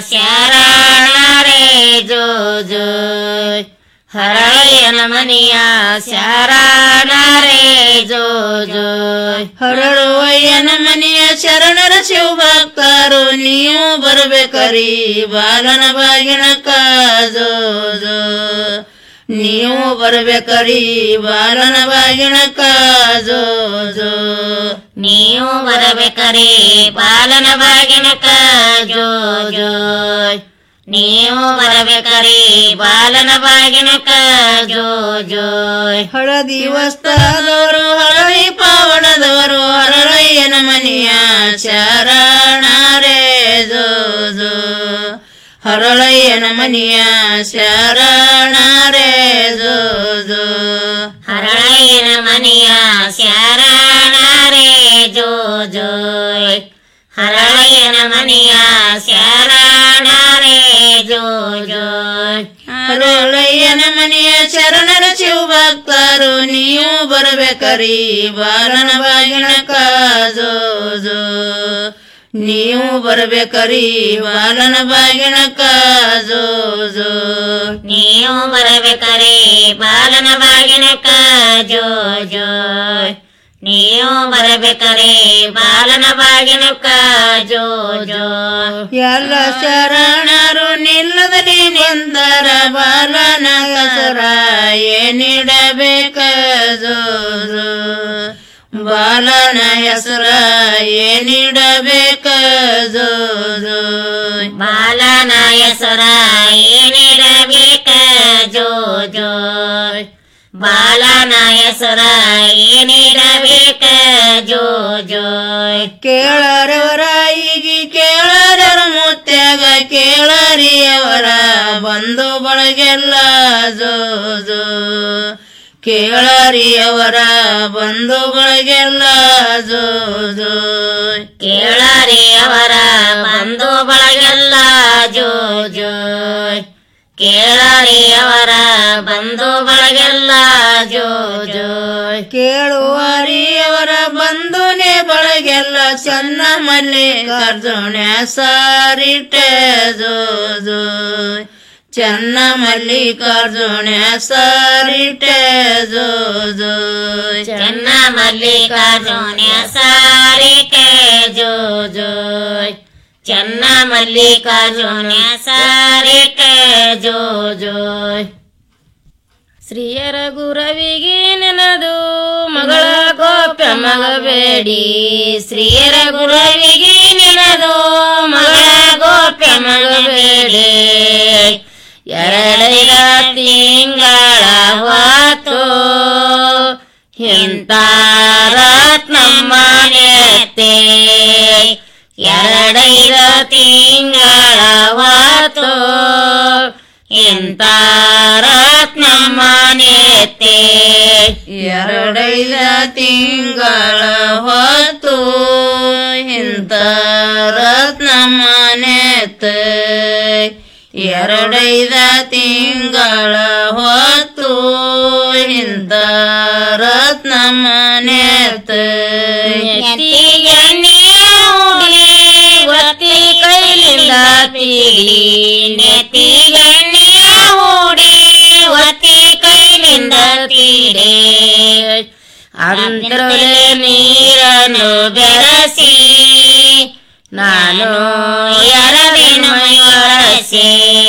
[SPEAKER 22] ಶರಣರೇ ಜೋ ಜೋ ಹರಳಯ್ಯನ ಮನೆಯ ಶರಣರೇ ಜೋ ಜೋ
[SPEAKER 21] ಹರಳುವಯ್ಯನ ಮನೆಯ ಶರಣರ ಶಿವಭಕ್ತರು ನೀವು ಬರ್ಬೇಕರಿ ಬಾಲನ ಬಾಗಿನ ಕಾಜೋ ಜೋ ನೀವು ಬರ್ಬೇಕರಿ ಬಾಲನ ಬಾಗಿನ ಕಾಜೋ ಜೋ
[SPEAKER 22] ನೀವು ಬರಬೇಕರಿ ಬಾಲನ ಬಾಗಿನ ಜೋ ಜೋ ನೀವು ಬರಬೇಕರಿ ಬಾಲನ ಬಾಗಿನ ಜೋ ಜೋ
[SPEAKER 21] ಹಳದಿ ವಸ್ತ್ರದವರು ಹಳದಿ ಪಾವಣದವರು ಹರಳಯ್ಯನ ಮನೆಯ ಶರಣರೇ ಜೋ ಜೋ ಹರಳಯ್ಯನ ಮನೆಯ ಶರಣರೇ ಜೋ ಜೋ
[SPEAKER 22] ಹರಳಯ್ಯನ ಮನೆಯ ಶರಣರೇ ಜೋ ಜೋ ಹರಳಯ್ಯನ ಮನೆಯ ಶರಣ
[SPEAKER 21] ಭಕ್ತರು ನೀವು ಬರಬೇಕರಿ ಬಾಲನ ಬಾಗಿಣಕ ಜೋ ಜೋ ನೀವು ಬರಬೇಕರಿ ಬಾಲನ ಬಾಗಿಣಕ ಜೋ ಜೋ
[SPEAKER 22] ನೀವು ಬರಬೇಕರೆ ಬಾಲನ ಬಾಗಿನಕ ಜೋ ಜೋ ನೀವು ಬರಬೇಕರೆ ಬಾಲನ ಬಾಗಿನಕ ಜೋ ಜೋ
[SPEAKER 21] ಎಲ್ಲ ಶರಣರು ನಿಲ್ಲದಲ್ಲಿ ನಿಂದರ ಬಾಲನ ಕಸರ ಏನಿಡಬೇಕ ಜೋ ಜೋ ಬಾಲನ ಹೆಸರ ಏನಿಡಬೇಕ ಜೋ ಜೋ
[SPEAKER 22] ಬಾಲನ ಹೆಸರ ಏನಿಡಬೇಕ ಜೋ ಜೋ ಬಾಲನ ಹೆಸರ ಏನಿಡಬೇಕ ಜೋ ಜೋ
[SPEAKER 21] ಕೇಳರವರ ಈಗ ಕೇಳರರ ಮುತ್ಯಾಗ ಕೇಳರಿಯವರ ಬಂಧು ಬಳಗೆಲ್ಲ ಜೋ ಜೋ ಕೇಳರಿಯವರ ಬಂಧು ಬಳಗೆಲ್ಲ ಜೋ ಜೋ
[SPEAKER 22] ಕೇಳರಿ ಅವರ ಬಂಧು ಬಳಗೆಲ್ಲ ಜೋ ಜೋ ಕೇಳರಿ ಅವರ ಬಂಧು ಬಳಗೆಲ್ಲ ಜೋ ಜೋ
[SPEAKER 21] ಕೇಳುವರಿಯವರ ಬಂಧುನೆ ಬಳಗೆಲ್ಲ ಚನ್ನ ಮಲ್ಲಿಕಾರ್ಜುನ ಸಾರಿಟ್ಟೆ ಜೋ ಜೋ ಚನ್ನ ಮಲ್ಲಿಕಾರ್ಜುನ ಸಾರಿಟ್ಟೆ ಜೋ ಜೋ
[SPEAKER 22] ಚೆನ್ನ ಮಲ್ಲಿಕಾರ್ಜುನ ಸಾರಿಕೆ ಜೋ ಜೋ ಚೆನ್ನ ಮಲ್ಲಿಕಾರ್ಜುನ ಸಾರಿಕೆ ಜೋ ಜೋ
[SPEAKER 21] ಶ್ರೀಯರ ಗುರವಿಗೆ ನೆನದು ಮಗಳ ಗೋಪ್ಯ ಮಗಬೇಡಿ
[SPEAKER 22] ಶ್ರೀಯರ ಗುರುವಿಗೆ ನೆನದು ಮಗಳ ಗೋಪ್ಯ ಮಗಬೇಡಿ ಎರಡೈದ ತಿಂಗಳ ಹೊತ್ತು ಇಂತ ರತ್ನಮ್ಮ ನೆತ್ತೆ ಎರಡೈದ ತಿಂಗಳ ಹೊತ್ತು ಇಂತ ರತ್ನಮ್ಮ ನೆತ್ತೆ
[SPEAKER 21] ಎರಡೈದ ತಿಂಗಳ ಹೊತ್ತು ಇಂತ ರತ್ನ ಮನೆತ ಎರಡೈದ ತಿಂಗಳ ಹೊತ್ತು ಇಂತ ರತ್ನ ಮನೆತ
[SPEAKER 22] ಎಣ್ಣಿಯ ಹುಡಿ ಒತ್ತಿ ಕೈಲಿಂದ ತೀಡಿ ನೆತ್ತಿ ಎಣ್ಣೆಯ ಹೂಡಿ ಒತ್ತಿ ಕೈಲಿಂದ ತೀಡೆ ಅಂತರಲೆ ನೀರನ್ನು ಬೆರೆಸಿ ನಾನು ಎರದಿನ ಮೈವರಸಿ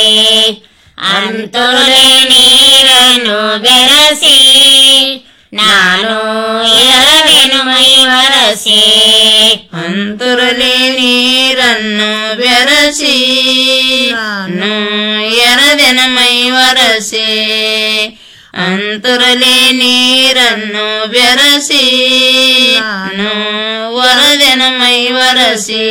[SPEAKER 22] ಅಂತರಲೆ ನೀರನ್ನು ಬೆರೆಸಿ ನಾನು ಎರದಿನ ಮೈವರಸಿ
[SPEAKER 21] ಅಂತರಲಿ ನೀರನ್ನು ಬೆರೆಸಿ ನಾನು ಎರದಿನ ಮೈ ಒರಸಿ ಅಂತರಲಿ ನೀರನ್ನು ಬೆರೆಸಿ ನಾನು ವರದಿನ ಮೈ ಒರಸಿ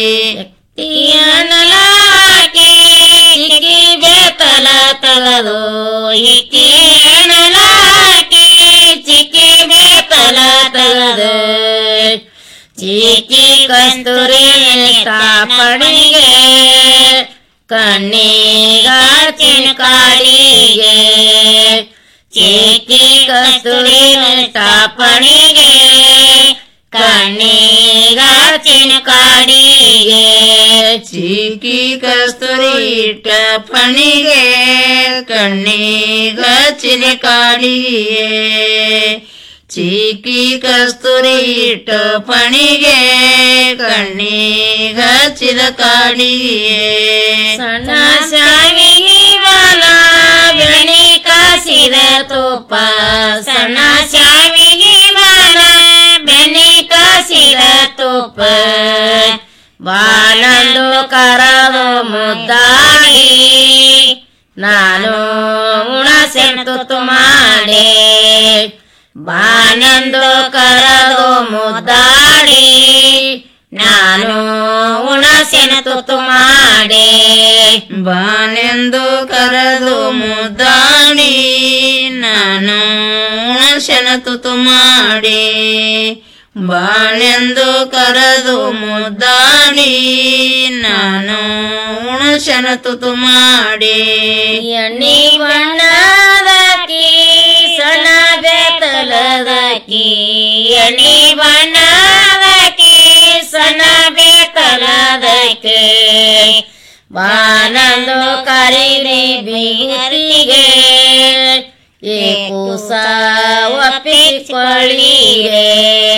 [SPEAKER 22] ಹಾಕಿ ಚಿಕ್ಕಿ ಬೇಕಲ ತಗದು ಇಕ್ಕಿ ಹಾಕಿ ಚಿಕ್ಕಿ ಬೇಕಲ ತಗದು ಚಿಕ್ಕಿ ಕಸ್ತೂರಿ ಸ್ಥಾಪನೆಗೆ ಕಣ್ಣಿಗಾಚಿನ ಕಾಳಿಗೆ ಚಿಕ್ಕಿ ಕಸ್ತೂರಿ ಸ್ಥಾಪನೆಗೆ ಕಣ್ಣಿಗಾಚಿನ ಕಾಡಿಗೆ
[SPEAKER 21] ಚೀಕಿ ಕಸ್ತೂರಿ ಇಟ್ಟ ಪಣಿಗೆ ಕಣ್ಣಿಗಚ್ಚಿನ ಕಾಡಿಗೆ ಚೀಕಿ ಕಸ್ತೂರಿ ಇಟ್ಟ ಪಣಿಗೆ ಕಣ್ಣಿಗಚ್ಚಿದ ಕಾಡಿಗೆ
[SPEAKER 22] ಸಣ್ಣ ಶಾವಿಗೆ ಬಾಲ ಬೆಣಿ ಕಾಸಿದ ತುಪ್ಪ ಸಣ್ಣ ಶಾವಿಗೆ ಬಾಲ ಬೆಣ್ಣೆ ಕಾಸಿದ ತುಪ್ಪ ಬಾಲಂದು ಕರದು ಮುದ್ದಾಡಿ ನಾನು ಉಣಸೆನ ತುತ್ತು ಮಾಡಿ ಬಾನಂದು ಕರದು ಮುದ್ದಾಡಿ ನಾನು ಉಣಸೆನ ತುತ್ತು ಮಾಡಿ
[SPEAKER 21] ಬಾನೆಂದು ಕರೆದು ಮುದ್ದಾಡಿ ನಾನು ಉಣಶನ ತುತು ಮಾಡಿ ಬಾಳೆಂದು ಕರೆದು ಮುದ್ದಾಡಿ ನಾನು ಉಣಶನ ತುತು ಮಾಡಿ
[SPEAKER 22] ಎಣ್ಣೆ ಬಣ್ಣದಕ್ಕಿ
[SPEAKER 21] ಸನ ಬೇತಲದಕಿ ಎಣಿ ಬಣ್ಣದಕಿ ಸನ ಬೇತಲದಕ್ಕೆ ಬಾನಂದು ಕರೀರಿ ಬೀಗರಿಗೆ ಏ ಕೂಸ ಒಪ್ಪಿಕೊಳ್ಳಿರೆ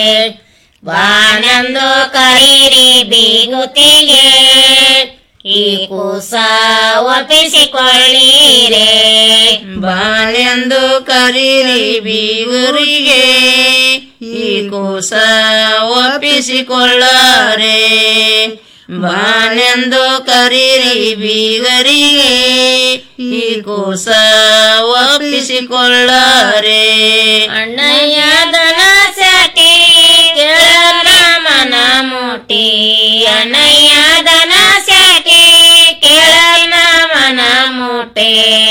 [SPEAKER 21] ಬಾನಂದು ಕರೀರಿ ಬೀಗುತಿಗೆ ಈ ಕೂಸ ಒಪ್ಪಿಸಿಕೊಳ್ಳಿರೆ ಬಾನೆಂದು ಕರೀರಿ ಬೀಗುರಿಗೆ ಈ ಕೂಸ ಒಪ್ಪಿಸಿಕೊಳ್ಳರೆ ಬಾನೆಂದು ಕರೀರಿ ಬೀಗರಿಗೆ ಈ ಕೂಸ ಒಪ್ಪಿಸಿಕೊಳ್ಳರೆ ಅಣ್ಣಯ್ಯ ದನ ಸಾಟಿ ಕೇಳನ ಮನ ಮುಟಿ ಅಣ್ಣಯ್ಯ ದನ ಸಾಟಿ ಕೇಳನ ಮನ ಮುಟೆ